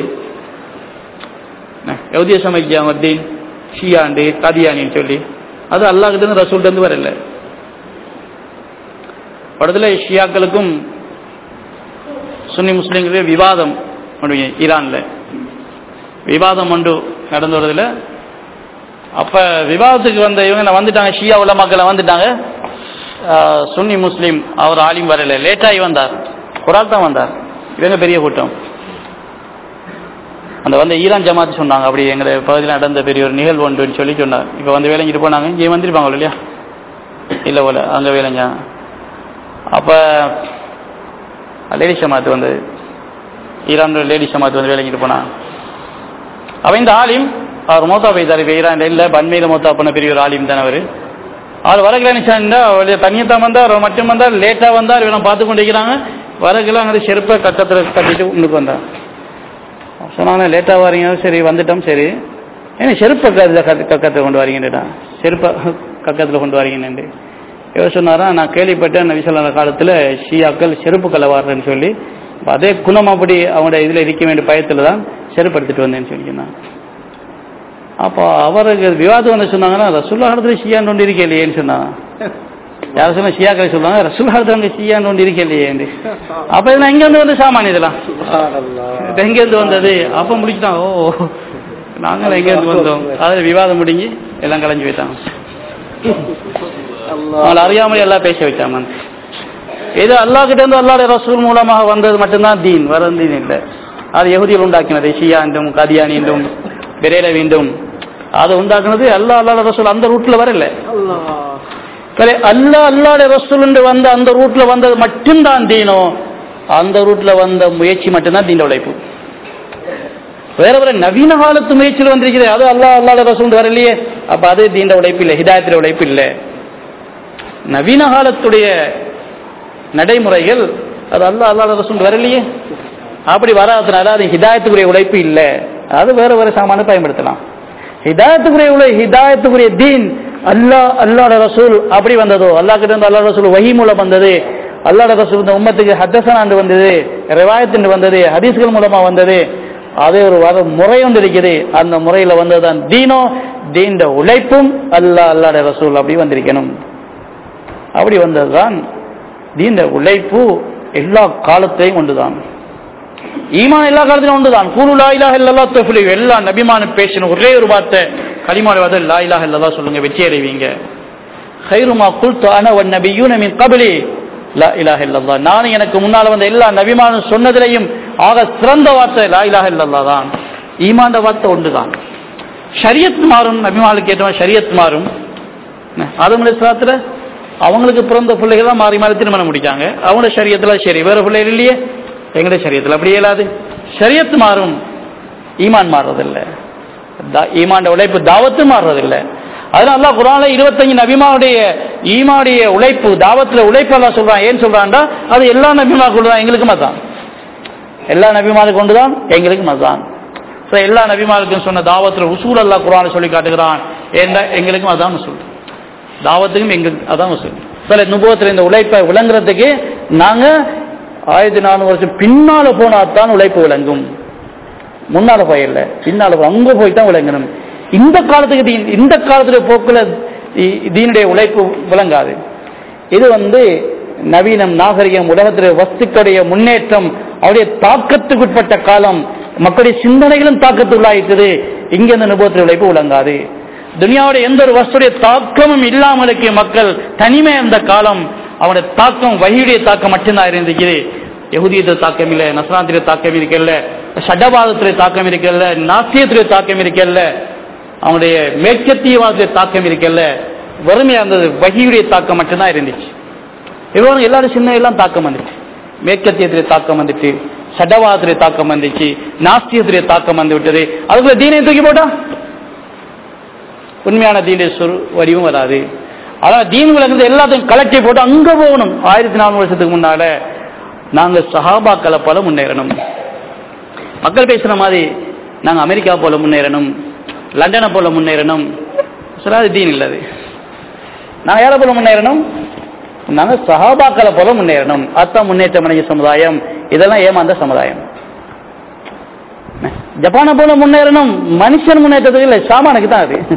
யகுதிய சமைச்ச அவங்க தீன் ஷியாண்டு கதியானின்னு சொல்லி அது அல்லாஹ் கிட்ட இருந்து ரசூல்கிட்ட இருந்து வரல படத்துல ஷியாக்களுக்கும் சுன்னி முஸ்லீம்களுக்கு விவாதம் ஒன்று ஈரான்ல விவாதம் ஒன்று நடந்து வருதுல அப்ப விவாதத்துக்கு வந்த இவங்க வந்துட்டாங்க ஷியா உலமாக்களை வந்துட்டாங்க ஆஹ், சுன்னி முஸ்லீம் அவர் ஆலிம் வரல லேட்டாகி வந்தார் ஒரு ஆள் தான் வந்தார் இவங்க பெரிய கூட்டம் அந்த வந்து ஈரான் ஜமாத் சொன்னாங்க அப்படி எங்களை பகுதியில் நடந்த பெரிய ஒரு நிகழ்வு ஒன்றுன்னு சொல்லி சொன்னார் இப்போ வந்து வேலைஞ்சிட்டு போனாங்க இங்கே வந்திருப்பாங்க இல்லையா இல்லை போல அங்கே வேலைஞ்சா அப்போ லேடி ஜமாத் வந்து ஈரான் லேடி ஜமாத் வந்து வேலைக்கிட்டு போனாங்க அவன் இந்த ஆலிம் அவர் மோத்தா போய்த்தார் இப்போ ஈரான் இல்லை பன்மையில் மோத்தா பண்ண பெரிய ஒரு ஆலிம் தானே அவர் அவர் வரக்கல நினைச்சா அவர் தனியத்தான் வந்தார் அவர் மட்டும் வந்தார் லேட்டாக வந்தார் இவனை பார்த்து கொண்டு இருக்கிறாங்க வரக்கல அங்கே செருப்பை கட்டத்தில் கட்டிட்டு முன்னுக்கு வந்தார் சொன்னாங்க லேட்டாக வரீங்க சரி வந்துட்டோம் சரி ஏன்னா செருப்பை கக்கத்தில் கக்கத்தில் கொண்டு வரீங்கன்னுட்டான் செருப்பை கக்கத்தில் கொண்டு வரீங்கன்னு இவர் சொன்னாரா நான் கேள்விப்பட்டேன் நபிசல்லான காலத்தில் ஷியாக்கள் செருப்பு கலவாடுறேன்னு சொல்லி அப்ப அதே குணம் அப்படி அவங்களோட இதில் இருக்க வேண்டிய பயத்தில் தான் செருப்பு எடுத்துட்டு வந்தேன்னு சொல்லிக்கிறான் அப்போ அவருக்கு விவாதம் வந்து சொன்னாங்கன்னா ரசுல்லா காலத்தில் ஷியான் ஒன்று இருக்கே இல்லையேன்னு சொன்னாங்க யார் சொன்னா ஷியாக்களை சொல்லுவாங்க ரசுல்லா காலத்தில் அங்கே ஷியான் ஒன்று இருக்கே இல்லையேன்னு அப்போ இதெல்லாம் எங்கேருந்து வந்து சாமான் இதெல்லாம் இது எங்கேருந்து வந்தது அப்போ முடிச்சுட்டாங்க ஓ நாங்கள் எங்கேருந்து வந்தோம் அதில் விவாதம் முடிஞ்சு எல்லாம் கலைஞ்சு போயிட்டாங்க அவங்களை அறியாமல் எல்லாம் பேச வச்சாங்க இது அல்லாஹ் கிட்ட இருந்து அல்லாஹ் ரசூல் மூலமாக வந்தது மட்டும்தான் தீன் வர தீன் இல்லை அது யகுதியில் உண்டாக்கினது ஷியா என்றும் கதியானி என்றும் பெரேல வேண்டும் அதை உண்டாக்குனது அல்லாஹ் அல்லாஹ் ரசூல் அந்த ரூட்ல வரல சரி அல்லா அல்லாட ரசூல் என்று வந்த அந்த ரூட்ல வந்தது மட்டும்தான் தீனோ அந்த ரூட்ல வந்த முயற்சி மட்டும்தான் தீன உழைப்பு வேற வேற நவீன காலத்து முயற்சியில் வந்திருக்கிறது அது அல்லா அல்லாட ரசூல் வரலையே அப்ப அது தீண்ட உழைப்பு இல்லை ஹிதாயத்தில உழைப்பு இல்லை நவீன காலத்துடைய நடைமுறைகள் அது அல்லா அல்லாட ரசூல் வரலையே அப்படி வராதனால அது ஹிதாயத்துக்குரிய உழைப்பு இல்லை அது வேற வேற சாமான பயன்படுத்தலாம் ஹிதாயத்துக்குரிய உழை ஹிதாயத்துக்குரிய தீன் அல்லாஹ் அல்லாட ரசூல் அப்படி வந்ததோ அல்லாஹ் கிட்ட இருந்து அல்லா ரசூல் வஹி மூலம் வந்தது அல்லாட ரசூல் இந்த உம்மத்துக்கு ஹத்தசனாண்டு வந்தது ரிவாயத்துண்டு வந்தது ஹதீஸ்கள் மூலமா வந்தது அது ஒரு வர முறை ஒன்று இருக்குது அந்த முறையில வந்ததுதான் தீனோ தீண்ட உழைப்பும் அல்லாஹ் அல்லாட ரசூல் அப்படி வந்திருக்கணும் அப்படி வந்ததுதான் தீண்ட உழைப்பு எல்லா காலத்தையும் ஒன்றுதான் ஈமான் எல்லா காலத்திலும் ஒன்றுதான் கூலு லா இலாஹ இல்லல்லாஹ் தஃப்லி எல்லா நபிமானும் பேசின ஒரே ஒரு வார்த்தை கலிமாவுடைய வார்த்தை லா இலாஹ இல்லல்லாஹ் சொல்லுங்க வெற்றி அடைவீங்க ஹைருமா குல்து அன வன் நபியூன மின் கபலி லா இலாஹ இல்லல்லாஹ் நானும் எனக்கு முன்னால் வந்த எல்லா நபிமானும் சொன்னதிலையும் ஆக சிறந்த வார்த்தை லா இலாஹ இல்லல்லாஹ் தான் ஈமாண்ட வார்த்தை ஒன்றுதான் ஷரியத் மாறும் நபிமானுக்கு ஏற்றவன் ஷரியத் மாறும் ஆதம் அலிஸ்லாத்துல அவங்களுக்கு பிறந்த பிள்ளைகள் தான் மாறி மாறி திருமணம் முடிக்காங்க அவங்களோட சரியத்துல சரி வேற பிள்ளைகள் இல்லையே எங்களுடைய சரியத்தில் அப்படி இயலாது ஷரியத் மாறும் ஈமான் மாறுறதில்லை தா- ஈமான் உழைப்பு தாவத்து மாறுறதில்லை அதனால அல்லாஹ் குரான்ல இருபத்தஞ்சு நபிமாவுடைய ஈமாவுடைய உழைப்பு தாவத்துல உழைப்பு எல்லாம் சொல்றான் ஏன் சொல்றான்டா அது எல்லா நபிமாக்குள்ள தான் எங்களுக்கும் அதான் எல்லா நபிமாருக்கு கொண்டு தான் எங்களுக்கும் அதான் ஸோ எல்லா நபிமாருக்கும் சொன்ன தாவத்துல உசூல் அல்லாஹ் குரானை சொல்லி காட்டுகிறான் ஏன்டா எங்களுக்கும் அதான் உசூல் தாவத்துக்கும் எங்களுக்கு அதான் உசூல் சில நுபவத்தில் இந்த உழைப்பை விளங்குறதுக்கு நாங்க ஆயிரத்தி நானூறு வருஷம் பின்னால போனா தான் உழைப்பு விளங்கும் முன்னால போயிடல பின்னால போ- அங்க போய் தான் விளங்கணும் இந்த காலத்துக்கு தீன் இந்த காலத்துடைய போக்குல இ- தீனுடைய உழைப்பு விளங்காது இது வந்து நவீனம் நாகரிகம் உலகத்துடைய வஸ்துக்களுடைய முன்னேற்றம் அவருடைய தாக்கத்துக்குட்பட்ட காலம் மக்களுடைய சிந்தனைகளும் தாக்கத்துள்ளாயிட்டது இங்க இந்த நுபவத்துடைய உழைப்பு விளங்காது துனியாவுடைய எந்த ஒரு வஸ்துடைய தாக்கமும் இல்லாமல் இருக்க மக்கள் தனிமை இருந்த காலம் அவனுடைய தாக்கம் வகியுடைய தாக்கம் மட்டும்தான் இருந்துச்சு யகுதியத்தில் தாக்கம் இல்லை நசராத்திரிய தாக்கம் இருக்கல்ல சடபாதத்திலே தாக்கம் இருக்கல்ல நாசியத்திலே தாக்கம் இருக்கல்ல அவனுடைய மேற்கத்தியவாதத்திலே தாக்கம் இருக்கல்ல வறுமையா இருந்தது வகியுடைய தாக்கம் மட்டும்தான் இருந்துச்சு இவரும் எல்லாரும் சின்ன எல்லாம் தாக்கம் வந்துச்சு மேற்கத்தியத்திலே தாக்கம் வந்துச்சு சடவாதத்திலே தாக்கம் வந்துச்சு நாஸ்தியத்திலே தாக்கம் வந்து விட்டது அதுக்குள்ள தீனை தூக்கி போட்டா உண்மையான தீனுடைய சொல் வடிவம் வராது ஆனால் தீன் விளங்குறது எல்லாத்தையும் கலெக்டி போட்டு அங்க போகணும் ஆயிரத்தி நானூறு வருஷத்துக்கு முன்னால நாங்க சஹாபாக்களை போல முன்னேறணும் மக்கள் பேசுற மாதிரி நாங்க அமெரிக்கா போல முன்னேறணும் லண்டனை போல முன்னேறணும் சொல்லாது தீன் இல்லது நாங்க யாரை போல முன்னேறணும் நாங்க சஹாபாக்களை போல முன்னேறணும் அத்தான் முன்னேற்றம் அடைஞ்ச சமுதாயம் இதெல்லாம் ஏமாந்த சமுதாயம் ஜப்பானை போல முன்னேறணும் மனுஷன் முன்னேற்றத்துக்கு இல்லை சாமானுக்கு தான் அது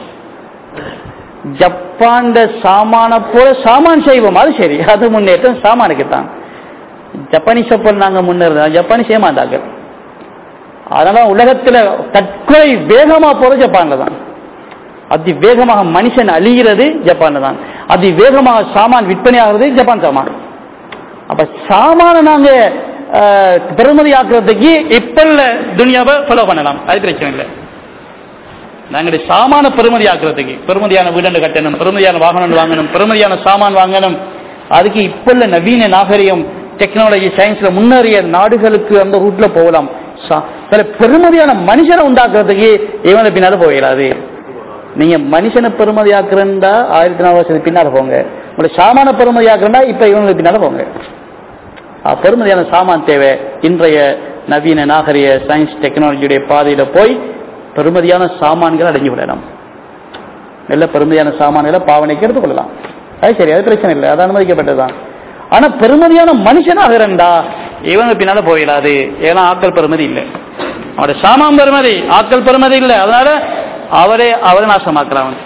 ஜப்பான் சாமான போல சாமான் செய்வோம் அது சரி அது முன்னேற்றம் சாமானுக்கு தான் ஜப்பானீஸை போல நாங்க முன்னேறோம் ஜப்பானீஸ் ஏமாந்தாங்க அதனால உலகத்துல தற்கொலை வேகமா போறது ஜப்பான்ல தான் அதி வேகமாக மனுஷன் அழிகிறது ஜப்பான்ல தான் அதி வேகமாக சாமான் விற்பனை ஆகிறது ஜப்பான் சாமான் அப்ப சாமான நாங்க பெருமதி ஆக்குறதுக்கு இப்ப இல்ல துனியாவை ஃபாலோ பண்ணலாம் அது பிரச்சனை இல்லை நாங்களுடைய சாமான பெருமதி ஆக்குறதுக்கு பெருமதியான வீடு கட்டணும் பெருமதியான வாகனம் வாங்கணும் பெருமதியான சாமான் வாங்கணும் அதுக்கு இப்ப இல்ல நவீன நாகரிகம் டெக்னாலஜி சயின்ஸ்ல முன்னேறிய நாடுகளுக்கு அந்த ரூட்ல போகலாம் சில பெருமதியான மனுஷனை உண்டாக்குறதுக்கு இவனை பின்னால போயிடாது நீங்க மனுஷனை பெருமதியாக்குறா ஆயிரத்தி நாலு வருஷத்துக்கு பின்னால போங்க உங்களோட சாமான பெருமதியாக்குறா இப்ப இவங்களுக்கு பின்னால போங்க பெருமதியான சாமான் தேவை இன்றைய நவீன நாகரிக சயின்ஸ் டெக்னாலஜியுடைய பாதையில போய் பெருமதியான சாமான்களை அடைஞ்சு விடலாம் நல்ல பெருமதியான சாமான்களை பாவனைக்கு எடுத்துக்கொள்ளலாம் அது சரி அது பிரச்சனை இல்லை அது அனுமதிக்கப்பட்டதுதான் ஆனா பெருமதியான மனுஷனாக இருந்தா இவங்க பின்னால போயிடாது ஏன்னா ஆக்கள் பெருமதி இல்லை அவருடைய சாமான் பெருமதி ஆக்கள் பெருமதி இல்லை அதனால அவரே அவரை நாசமாக்குறாங்க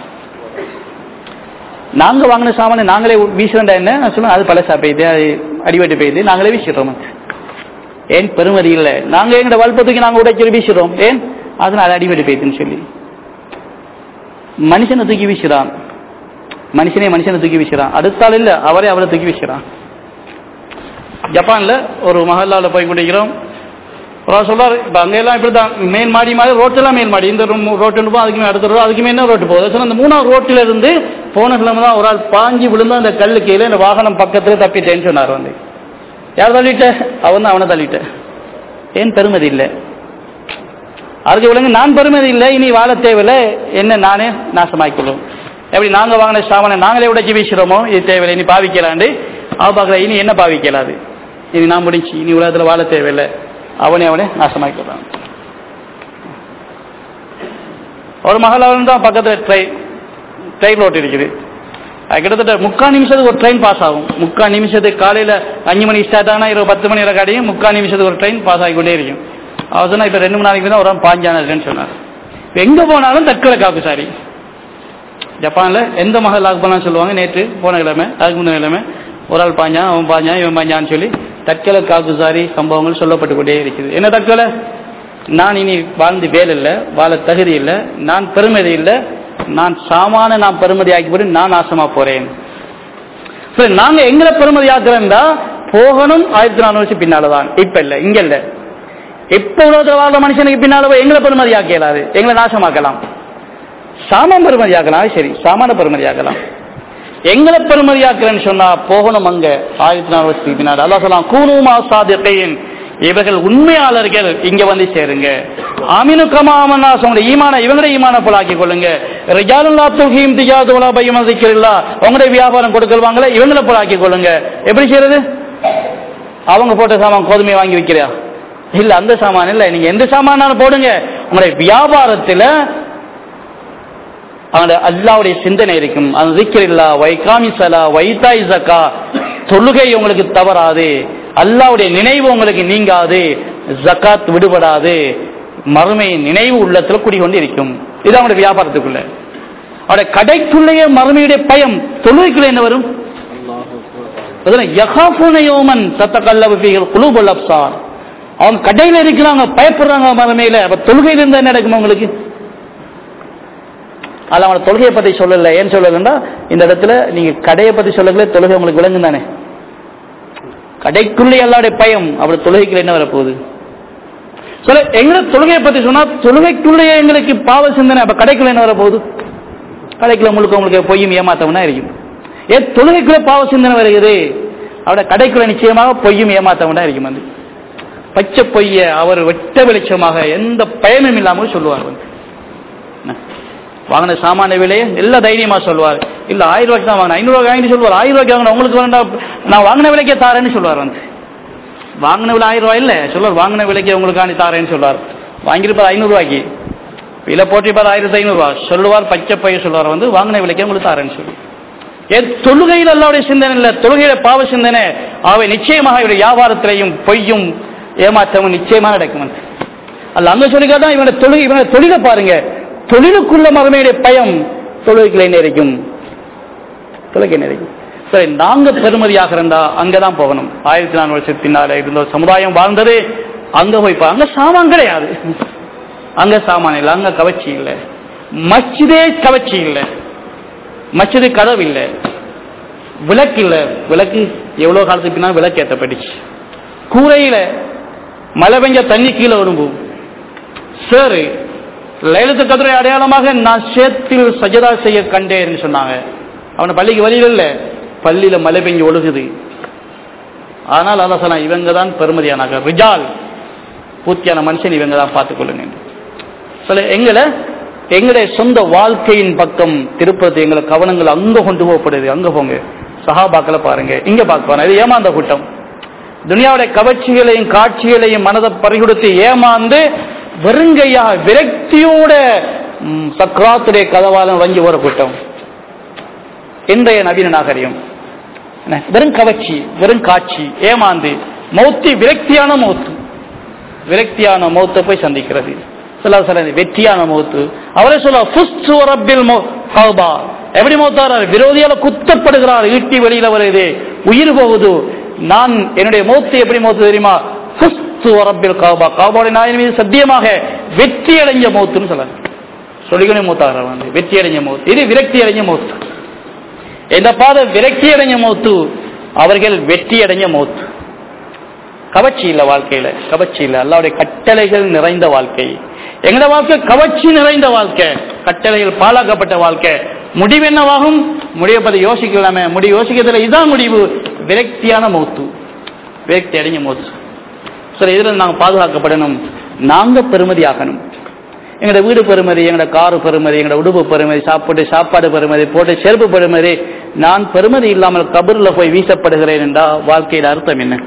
நாங்க வாங்கின சாமானை நாங்களே வீசுறா என்ன நான் சொல்லுவேன் அது பழசா பெய்யுது அது அடிபட்டு பெய்யுது நாங்களே வீசிடுறோம் ஏன் பெருமதி இல்லை நாங்க எங்களோட வல்பத்துக்கு நாங்க உடைச்சு வீசுறோம் ஏன் அதனால அடிபட்டு பெய்யுதுன்னு சொல்லி மனுஷனை தூக்கி வீசுறான் மனுஷனே மனுஷனை தூக்கி வீசுறான் அடுத்தாள் இல்ல அவரே அவரை தூக்கி வீசுறான் ஜப்பான்ல ஒரு மஹல்லால போய் கொண்டிருக்கிறோம் சொல்றாரு இப்ப அங்கெல்லாம் இப்படிதான் மேல் மாடி மாதிரி ரோட்டெல்லாம் மேல் மாடி இந்த ரோட்டு போகும் அதுக்கு அடுத்த ரோடு அதுக்கு மேல ரோட்டு போகுது அந்த மூணாவது ரோட்டில இருந்து போன கிழமை தான் ஒரு ஆள் பாஞ்சி விழுந்து அந்த கல்லு கீழே இந்த வாகனம் பக்கத்துல தப்பிட்டேன்னு சொன்னார் வந்து யார் தள்ளிட்ட அவன் தான் அவனை தள்ளிட்ட ஏன் பெருமதி இல்லை அதுக்கு விளங்கு நான் பெருமதி இல்லை இனி வாழ தேவையில்லை என்ன நானே நாசமாக்கிக்கொள்ளும் எப்படி நாங்க வாங்கின சாமானை நாங்களே உடைச்சி வீசுறோமோ இது தேவையில்லை இனி பாவிக்கலாண்டு அவ பார்க்கல இனி என்ன பாவிக்கலாது இனி நான் முடிச்சு இனி உலகத்துல வாழ தேவையில்லை அவனே அவனே நாசமாக்கிடுறான் ஒரு மகளாவில் தான் பக்கத்தில் ட்ரெயின் ட்ரெயின் ரோட் இருக்குது அது கிட்டத்தட்ட முக்கால் நிமிஷத்துக்கு ஒரு ட்ரெயின் பாஸ் ஆகும் முக்கால் நிமிஷத்துக்கு காலையில் அஞ்சு மணிக்கு ஸ்டார்ட் ஆனால் இருபது பத்து மணி காட்டியும் முக்கால் நிமிஷத்துக்கு ஒரு ட்ரெயின் பாஸ் ஆகிக்கொண்டே இருக்கும் அவர் சொன்னா இப்போ ரெண்டு மணி நாளைக்கு தான் ஒரு பாஞ்சானதுன்னு சொன்னார் எங்கே போனாலும் தற்கொலை காப்பு சாரி ஜப்பானில் எந்த மகள் லாக் பண்ணான்னு சொல்லுவாங்க நேற்று போன கிழமை அதுக்கு முந்தின கிழமை ஒரு ஆள் பாஞ்சான் அவன் பாஞ்சான் இவன் பாஞ்சான்னு சொல்லி தற்கொலை காக்குசாரி சம்பவங்கள் சொல்லப்பட்டு கொண்டே இருக்குது என்ன தற்கொலை நான் இனி வாழ்ந்து வேலை இல்லை வாழ தகுதி இல்லை நான் பெருமதி இல்லை நான் சாமான நான் பெருமதி ஆக்கிப்பட்டு நான் நாசமா போறேன் சரி நாங்க எங்களை பெருமதி ஆக்குறா போகணும் ஆயிரத்தி நானூறு வருஷம் பின்னாலதான் இப்ப இல்ல இங்க இல்ல எப்ப உலகத்தில் வாழ்ற மனுஷனுக்கு பின்னால போய் எங்களை பெருமதி ஆக்க இயலாது எங்களை நாசமாக்கலாம் சாமான் பெருமதி ஆக்கலாம் சரி சாமான பெருமதி ஆக்கலாம் எங்களை பெருமதியாக்குறேன்னு சொன்னா போகணும் அங்க ஆயிரத்தி நாலு வருஷத்துக்கு பின்னாடி அல்லா சொல்லலாம் கூணுமா சாதிக்கையின் இவர்கள் உண்மையாளர்கள் இங்க வந்து சேருங்க ஆமினு கமாமன்னா சொன்ன ஈமான இவங்களுடைய ஈமான போல ஆக்கி கொள்ளுங்க ரிஜாலுல்லா துஹீம் திஜாதுலா பையம் அதிக்கிறீங்களா உங்களுடைய வியாபாரம் கொடுக்கல்வாங்களே இவங்களை போல ஆக்கி கொள்ளுங்க எப்படி செய்யறது அவங்க போட்ட சாமான் கோதுமை வாங்கி வைக்கிறியா இல்ல அந்த சாமான் இல்ல நீங்க எந்த சாமானாலும் போடுங்க உங்களுடைய வியாபாரத்துல அவனோட அல்லாவுடைய சிந்தனை இருக்கும் அந்த திக்கிரில்லா வைகாமி சலா வைத்தாய் ஜக்கா தொழுகை உங்களுக்கு தவறாது அல்லாவுடைய நினைவு உங்களுக்கு நீங்காது ஜக்காத் விடுபடாது மறுமை நினைவு உள்ளத்துல குடிகொண்டு இருக்கும் இது அவனுடைய வியாபாரத்துக்குள்ள அவருடைய கடைக்குள்ளேயே மறுமையுடைய பயம் தொழுகைக்குள்ள என்ன வரும் யகாஃபுனையோமன் சத்த கல்லவீகள் குழுபுல் அப்சார் அவங்க கடையில இருக்கிறாங்க பயப்படுறாங்க மறுமையில அப்ப தொழுகையில இருந்தா என்ன நடக்கும் உங்களுக்கு அது அவனோட தொழுகையை பத்தி சொல்லல ஏன் சொல்லலன்னா இந்த இடத்துல நீங்க கடையை பத்தி சொல்லல தொழுகை உங்களுக்கு விளங்கும் தானே கடைக்குள்ளே எல்லாருடைய பயம் அப்படி தொழுகைக்குள்ள என்ன வரப்போகுது சொல்ல எங்களை தொழுகையை பத்தி சொன்னா தொழுகைக்குள்ளேயே எங்களுக்கு பாவ சிந்தனை அப்ப கடைக்குள்ள என்ன வரப்போகுது கடைக்குள்ள முழுக்க உங்களுக்கு பொய்யும் ஏமாத்தவனா இருக்கும் ஏன் தொழுகைக்குள்ள பாவ சிந்தனை வருகிறது அவட கடைக்குள்ள நிச்சயமாக பொய்யும் ஏமாத்தவனா இருக்கும் வந்து பச்சை பொய்ய அவர் வெட்ட வெளிச்சமாக எந்த பயனும் இல்லாமல் சொல்லுவார் வந்து வாங்கின சாமான விலையை எல்லாம் தைரியமா சொல்லுவார் இல்ல ஆயிரம் ரூபாய்க்கு தான் வாங்கின ஐநூறு ரூபாய் வாங்கிட்டு சொல்லுவார் ஆயிரம் ரூபாய்க்கு வாங்கின உங்களுக்கு வேண்டாம் நான் வாங்கின விலைக்கே தாரேன்னு சொல்லுவார் வந்து வாங்கின விலை ஆயிரம் ரூபாய் இல்ல சொல்லுவார் வாங்கின விலைக்கு உங்களுக்காண்டி தாரேன்னு சொல்லுவார் வாங்கியிருப்பார் ஐநூறு ரூபாய்க்கு விலை போட்டிருப்பார் ஆயிரத்தி ஐநூறு ரூபாய் சொல்லுவார் பச்சை பையன் சொல்லுவார் வந்து வாங்கின விலைக்கே உங்களுக்கு தாரேன்னு சொல்லி ஏன் தொழுகையில் அல்லாவுடைய சிந்தனை இல்லை தொழுகையில பாவ சிந்தனை அவை நிச்சயமாக இவருடைய வியாபாரத்திலையும் பொய்யும் ஏமாற்றமும் நிச்சயமாக நடக்கும் அல்ல அங்க சொல்லிக்காட்டா இவனுடைய தொழுகை இவனுடைய தொழிலை பாருங்க தொழிலுக்குள்ள மறுமையுடைய பயம் தொழுகைகளை நேரிக்கும் தொழுகை நேரிக்கும் சரி நாங்க பெருமதியாக இருந்தா அங்கதான் போகணும் ஆயிரத்தி நானூறு வருஷத்துக்கு பின்னால இருந்த ஒரு சமுதாயம் வாழ்ந்தது அங்க போய் பா- அங்க சாமான் கிடையாது அங்க சாமான் இல்லை அங்க கவர்ச்சி இல்லை மஸ்ஜிதே கவர்ச்சி இல்லை மச்சது கதவு இல்லை விளக்கு இல்லை விளக்கு எவ்வளவு காலத்துக்கு பின்னால் விளக்கு ஏற்றப்பட்டுச்சு கூரையில மழை பெஞ்ச தண்ணி கீழே விரும்பும் சரி லைலத்து கதிரை அடையாளமாக நான் சேத்தில் சஜதா செய்ய கண்டேன்னு சொன்னாங்க அவனை பள்ளிக்கு வழியில் இல்லை பள்ளியில மழை பெஞ்சு ஒழுகுது ஆனால் அதான் சொன்னா இவங்க தான் பெருமதியானாங்க ரிஜால் பூர்த்தியான மனுஷன் இவங்க தான் பார்த்துக்கொள்ளுங்க சொல்ல எங்களை எங்களுடைய சொந்த வாழ்க்கையின் பக்கம் திருப்பது எங்களை கவனங்கள் அங்க கொண்டு போகப்படுது அங்க போங்க சஹாபாக்களை பாருங்க இங்க பார்க்க இது ஏமாந்த கூட்டம் துனியாவுடைய கவர்ச்சிகளையும் காட்சிகளையும் மனதை பறிகொடுத்து ஏமாந்து வெறுங்கையா விரக்தியோட ம், சக்ராத்துடைய கதவாலம் வங்கி ஒரு கூட்டம் இன்றைய நவீன நாகரிகம் என்ன? வெறும் கவர்ச்சி வெறும் காட்சி ஏமாந்து மௌத்தி விரக்தியான மௌத்து விரக்தியான மௌத்தை போய் சந்திக்கிறது சில சில வெற்றியான மௌத்து அவரே சொல்ல ஃபுஸ்து ரப்பில் மௌ- கௌபா எப்படி மௌத்தாரார் விரோதியால குத்தப்படுகிறார் ஈட்டி வெளியில வருது உயிர் போகுது நான் என்னுடைய மௌத்து எப்படி மௌத்து தெரியுமா ஃபுஸ்து ரப்பில் கௌபா கௌபாவுடைய நாயின் மீது சத்தியமாக வெற்றி அடைஞ்ச மௌத்துன்னு சொல்ல சொல்லிக்கணும் மூத்தாகிறார் வந்து வெற்றி அடைஞ்ச மௌத்து இது விரக்தி அடைஞ்ச மௌத்து இந்த பாத விரக்தி அடைஞ்ச மௌத்து அவர்கள் வெற்றி அடைஞ்ச மௌத்து கவர்ச்சி இல்ல வாழ்க்கையில கவர்ச்சி இல்ல அல்லாவுடைய கட்டளைகள் நிறைந்த வாழ்க்கை எங்கட வாழ்க்கை கவர்ச்சி நிறைந்த வாழ்க்கை கட்டளைகள் பாழாக்கப்பட்ட வாழ்க்கை முடிவு என்னவாகும் முடிவை பத்தி யோசிக்கலாமே முடிவு யோசிக்கிறதுல இதான் முடிவு விரக்தியான மௌத்து விரக்தி அடைஞ்ச மௌத்து சரி இதுல நாங்க பாதுகாக்கப்படணும் நாங்க பெருமதி ஆகணும் எங்களோட வீடு பெருமதி எங்களோட காரு பெருமதி எங்களோட உடுப்பு பெருமதி சாப்பிட்டு சாப்பாடு பெருமதி போட்டு செருப்பு பெருமதி நான் பெருமதி இல்லாமல் கபூர்ல போய் வீசப்படுகிறேன் என்றா வாழ்க்கையில் அர்த்தம் என்ன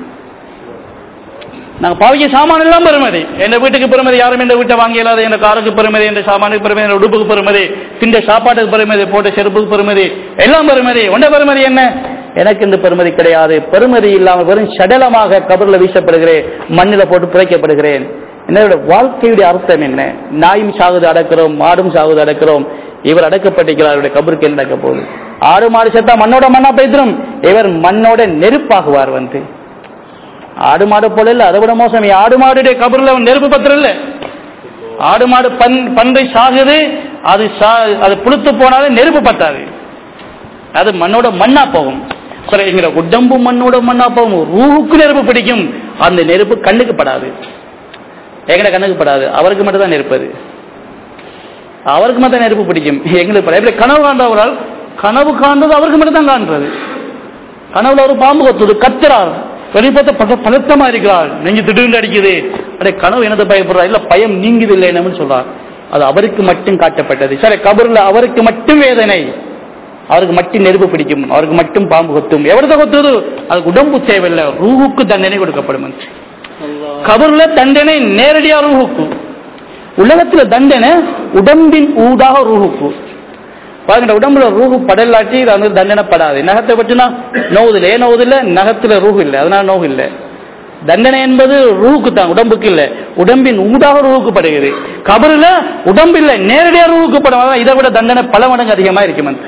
நாங்க பாவிக்க சாமான் எல்லாம் பெருமதி என் வீட்டுக்கு பெருமதி யாரும் என் வீட்டை வாங்கி இல்லாத என் காருக்கு பெருமதி என் சாமானுக்கு பெருமதி என் உடுப்புக்கு பெருமதி திண்ட சாப்பாட்டுக்கு பெருமதி போட்ட செருப்புக்கு பெருமதி எல்லாம் பெருமதி உண்ட பெருமதி என்ன எனக்கு இந்த பெருமதி கிடையாது பெருமதி இல்லாமல் வெறும் சடலமாக கபர்ல வீசப்படுகிறேன் மண்ணில போட்டு புதைக்கப்படுகிறேன் என்னோட வாழ்க்கையுடைய அர்த்தம் என்ன நாயும் சாகுது அடக்கிறோம் மாடும் சாகுது அடக்கிறோம் இவர் அடக்கப்பட்டிருக்கிறார் இவருடைய கபருக்கு என்ன நடக்க போகுது ஆடு மாடு செத்தா மண்ணோட மண்ணா பெய்திரும் இவர் மண்ணோட நெருப்பாகுவார் வந்து ஆடு மாடு போல இல்ல அதை விட மோசம் ஆடு மாடுடைய கபர்ல நெருப்பு பத்திரம் இல்ல ஆடு மாடு பன் பன்றை சாகுது அது சா- அது புளுத்து போனாலும் நெருப்பு பத்தாது அது மண்ணோட மண்ணா போகும் சரி எங்கிற உடம்பு மண்ணோட மண்ணா போகும் ரூஹுக்கு நெருப்பு பிடிக்கும் அந்த நெருப்பு கண்ணுக்கு படாது எங்கட கண்ணுக்கு படாது அவருக்கு மட்டும் தான் நெருப்பது அவருக்கு மட்டும் தான் நெருப்பு பிடிக்கும் எங்களுக்கு படாது எப்படி கனவு காண்றவரால் கனவு காண்றது அவருக்கு மட்டும் தான் காண்றது கனவுல ஒரு பாம்பு கொத்துது கத்துறார் வெளியே பார்த்து பத பதட்டமா இருக்கிறார் நெஞ்சு திடீர்னு அடிக்குது அடே கனவு என்னது பயப்படுறா இல்ல பயம் நீங்குது இல்லை என்னன்னு சொல்றார் அது அவருக்கு மட்டும் காட்டப்பட்டது சரி கபர்ல அவருக்கு மட்டும் வேதனை அவருக்கு மட்டும் நெருப்பு பிடிக்கும் அவருக்கு மட்டும் பாம்பு கொத்தும் எவ்வளவு கொத்துது அதுக்கு உடம்பு தேவையில்லை ரூஹுக்கு தண்டனை கொடுக்கப்படும் என்று. கபர்ல தண்டனை நேரடியா ரூஹுக்கு உலகத்துல தண்டனை உடம்பின் ஊடாக ரூஹுக்கு பாருங்க உடம்புல ரூஹு படலாட்டி இது வந்து தண்டனை படாது நகத்தை பற்றினா நோவுதில்லை ஏன் நோவுதில்லை நகத்துல ரூஹு இல்லை அதனால நோவு இல்லை தண்டனை என்பது ரூஹுக்கு தான் உடம்புக்கு இல்லை உடம்பின் ஊடாக ரூஹுக்கு படுகிறது கபருல உடம்பு இல்லை நேரடியா ரூஹுக்கு படும் அதான் இதை விட தண்டனை பல மடங்கு அதிகமா இருக்கும் அது.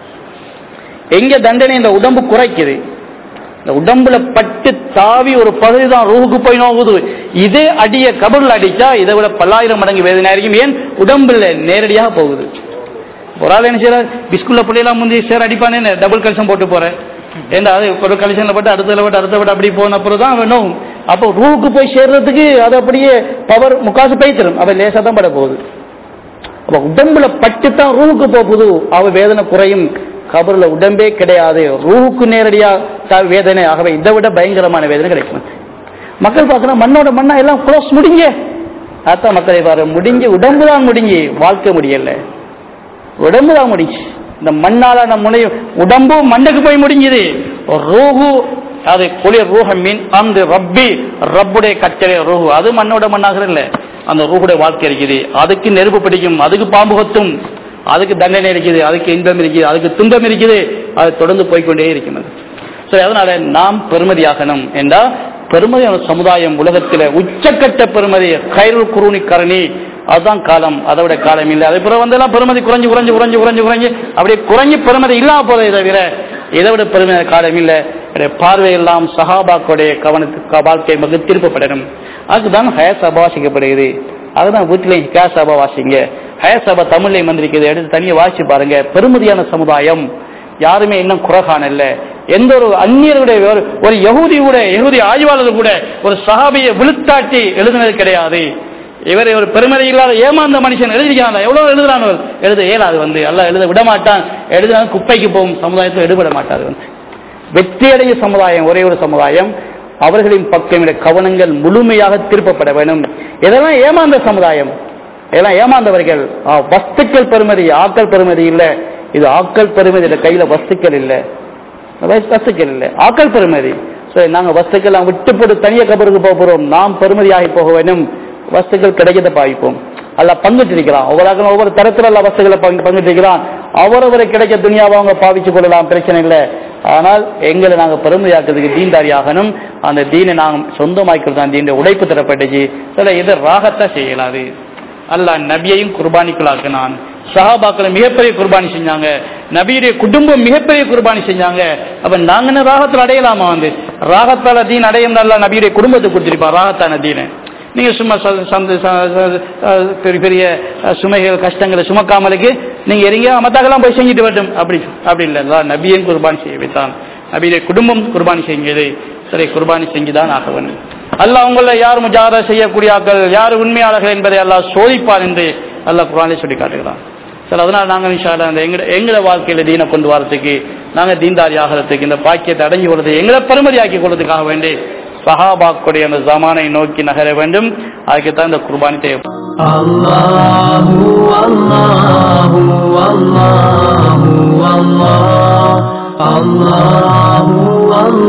எங்க தண்டனை இந்த உடம்பு குறைக்குது இந்த உடம்புல பட்டு தாவி ஒரு பகுதி தான் ரூஹுக்கு போய் நோகுது இதே அடிய கபர்ல அடிச்சா இதை விட பல்லாயிரம் மடங்கு வேதனை இருக்கும் ஏன் உடம்புல நேரடியாக போகுது ஒரு ஆள் என்ன செய்யறாரு பிஸ்குல்ல பிள்ளைலாம் முந்தி சேர் அடிப்பானே டபுள் கல்சம் போட்டு போறேன் ஏண்டா அது ஒரு கலிசன்ல போட்டு அடுத்ததுல போட்டு அடுத்த போட்டு அப்படி போன அப்புறம் தான் அவன் நோவும் அப்போ ரூவுக்கு போய் சேர்றதுக்கு அது அப்படியே பவர் முக்காசு பைத்திரும் அவன் லேசா தான் பட போகுது அப்ப உடம்புல பட்டு தான் ரூவுக்கு போகுது அவ வேதனை குறையும் கபர்ல உடம்பே கிடையாது ரூவுக்கு நேரடியா த- வேதனை ஆகவே இதை விட பயங்கரமான வேதனை கிடைக்கும் மக்கள் பார்க்கணும் மண்ணோட மண்ணா எல்லாம் க்ளோஸ் முடிங்க அதான் மக்களை பாரு முடிஞ்சு உடம்பு தான் முடிஞ்சு வாழ்க்கை முடியல உடம்பு தான் முடிஞ்சு இந்த மண்ணால நம்ம முனை உடம்பு மண்ணுக்கு போய் முடிஞ்சுது ரூஹு அது குளிர் ரூஹ மீன் அந்த ரப்பி ரப்புடைய கட்டளை ரூஹு அது மண்ணோட மண்ணாகிறது இல்ல அந்த ரூஹுடைய வாழ்க்கை இருக்குது அதுக்கு நெருப்பு பிடிக்கும் அதுக்கு பாம்பு கொத்தும் அதுக்கு தண்டனை இருக்குது அதுக்கு இன்பம் இருக்குது அதுக்கு துன்பம் இருக்குது அது தொடர்ந்து போய்க்கொண்டே இருக்கிறது சரி அதனால நாம் பெருமதியாகணும் என்றால் பெருமதியான சமுதாயம் உலகத்தில் உச்சக்கட்ட பெருமதி கைருள் குருணி கரணி அதுதான் காலம் அதை விட காலம் இல்லை அதே பிறகு வந்தெல்லாம் பெருமதி குறைஞ்சு குறைஞ்சு குறைஞ்சு குறைஞ்சு குறைஞ்சு அப்படியே குறைஞ்சு பெருமதி இல்லாம போதே தவிர இதை விட பெருமை காலம் இல்லை என்னுடைய பார்வையெல்லாம் சஹாபாக்களுடைய கவனத்துக்கு வாழ்க்கை மிக திருப்பப்படணும் அதுதான் ஹய சபா வாசிக்கப்படுகிறது அதுதான் வீட்டிலையும் ஹிகா சபா வாசிங்க ஹய சபா தமிழ்லையும் வந்திருக்குது எடுத்து தனியாக வாசிச்சு பாருங்க பெருமதியான சமுதாயம் யாருமே இன்னும் குறை இல்ல எந்த ஒரு அந்நியருடைய ஒரு- ஒரு யகுதி கூட யகுதி ஆய்வாளர் கூட ஒரு சஹாபியை விழுத்தாட்டி எழுதினது கிடையாது இவரை ஒரு பெருமதி இல்லாத ஏமாந்த மனுஷன் எழுதிக்கிறான் எவ்வளவு எழுதுறான் எழுத இயலாது வந்து எல்லாம் எழுத விட மாட்டான் எழுதினாலும் குப்பைக்கு போகும் சமுதாயத்தில் எடுபட மாட்டாது வந்து வெற்றியடைய சமுதாயம் ஒரே ஒரு சமுதாயம் அவர்களின் பக்கம் இந்த கவனங்கள் முழுமையாக திருப்பப்பட வேண்டும் இதெல்லாம் ஏமாந்த சமுதாயம் இதெல்லாம் ஏமாந்தவர்கள் ஆ, வஸ்துக்கள் பெருமதி ஆக்கள் பெருமதி இல்ல இது ஆக்கள் பெருமதி இல்ல கையில வஸ்துக்கள் இல்ல வஸ்- வஸ்துக்கள் இல்ல ஆக்கள் பெருமதி சரி நாங்க வஸ்துக்கள் எல்லாம் விட்டு போட்டு தனிய கபருக்கு போக போறோம் நாம் பெருமதியாகி போக வேண்டும் வஸ்துக்கள் கிடைக்கத பாவிப்போம் அல்ல பங்கிட்டிருக்கிறான் ஒவ்வொரு ஆக்களும் ஒவ்வொரு தரத்துல அல்ல வஸ்துக்களை பங்கு பங்கிட்டிருக்கிறான் அவரவரை கிடைக்க துணியாவை அவங்க பாவிச்சு கொள்ளலாம் பிரச்சனை இல்லை ஆனால் எங்களை நாங்க பெருமையாக்குறதுக்கு தீன்தாரி ஆகணும் அந்த தீனை நாங்கள் சொந்தமாக்கிறது தான் தீன உழைப்பு தரப்பட்டுச்சு சில இது ராகத்தை செய்யலாது அல்லாஹ் நபியையும் குர்பானிக்குள்ளாக்கினான் சஹாபாக்களை மிகப்பெரிய குர்பானி செஞ்சாங்க நபியுடைய குடும்பம் மிகப்பெரிய குர்பானி செஞ்சாங்க அப்ப நாங்க என்ன ராகத்தில் அடையலாமா வந்து ராகத்தால தீன் அடையும் அல்ல நபியுடைய குடும்பத்தை கொடுத்திருப்பா ராகத்தான தீனை நீங்க சும்மா ச- சந்த ச- ச- அஹ் பெரிய பெரிய அஹ், சுமைகள் கஷ்டங்களை சுமக்காமலுக்கு நீங்க இறங்கி மத்தாக்கெல்லாம் போய் செஞ்சுட்டு வரட்டும் அப்படி அப்படி இல்லை அல்லாஹ் நபியும் குர்பானி செய்ய வைத்தான் நபியுடைய குடும்பம் குர்பானி செஞ்சது சரி குர்பானி செஞ்சுதான் ஆக வேண்டும் அல்லாஹ் உங்களை யார் முஜாரா செய்யக்கூடிய ஆக்கள் யார் உண்மையாளர்கள் என்பதை அல்லாஹ் சோதிப்பார் என்று அல்லாஹ் குர்ஆனிலே சொல்லி காட்டுகிறான் சரி அதனால நாங்கள் இன்ஷா அல்லாஹ் அந்த எங்க எங்களை வாழ்க்கையில தீனை கொண்டு வரதுக்கு நாங்க தீன்தாரி ஆகிறதுக்கு இந்த பாக்கியத்தை அடைஞ்சு கொள்றது எங்களை பெருமதியாக்கி கொள்றதுக்காக வேண்டி சஹாபாக்குடைய அந்த ஜமானை நோக்கி நகர வேண்டும் அதுக்கு தான் இந்த குர்பானி தேவை الله والله والله والله الله والله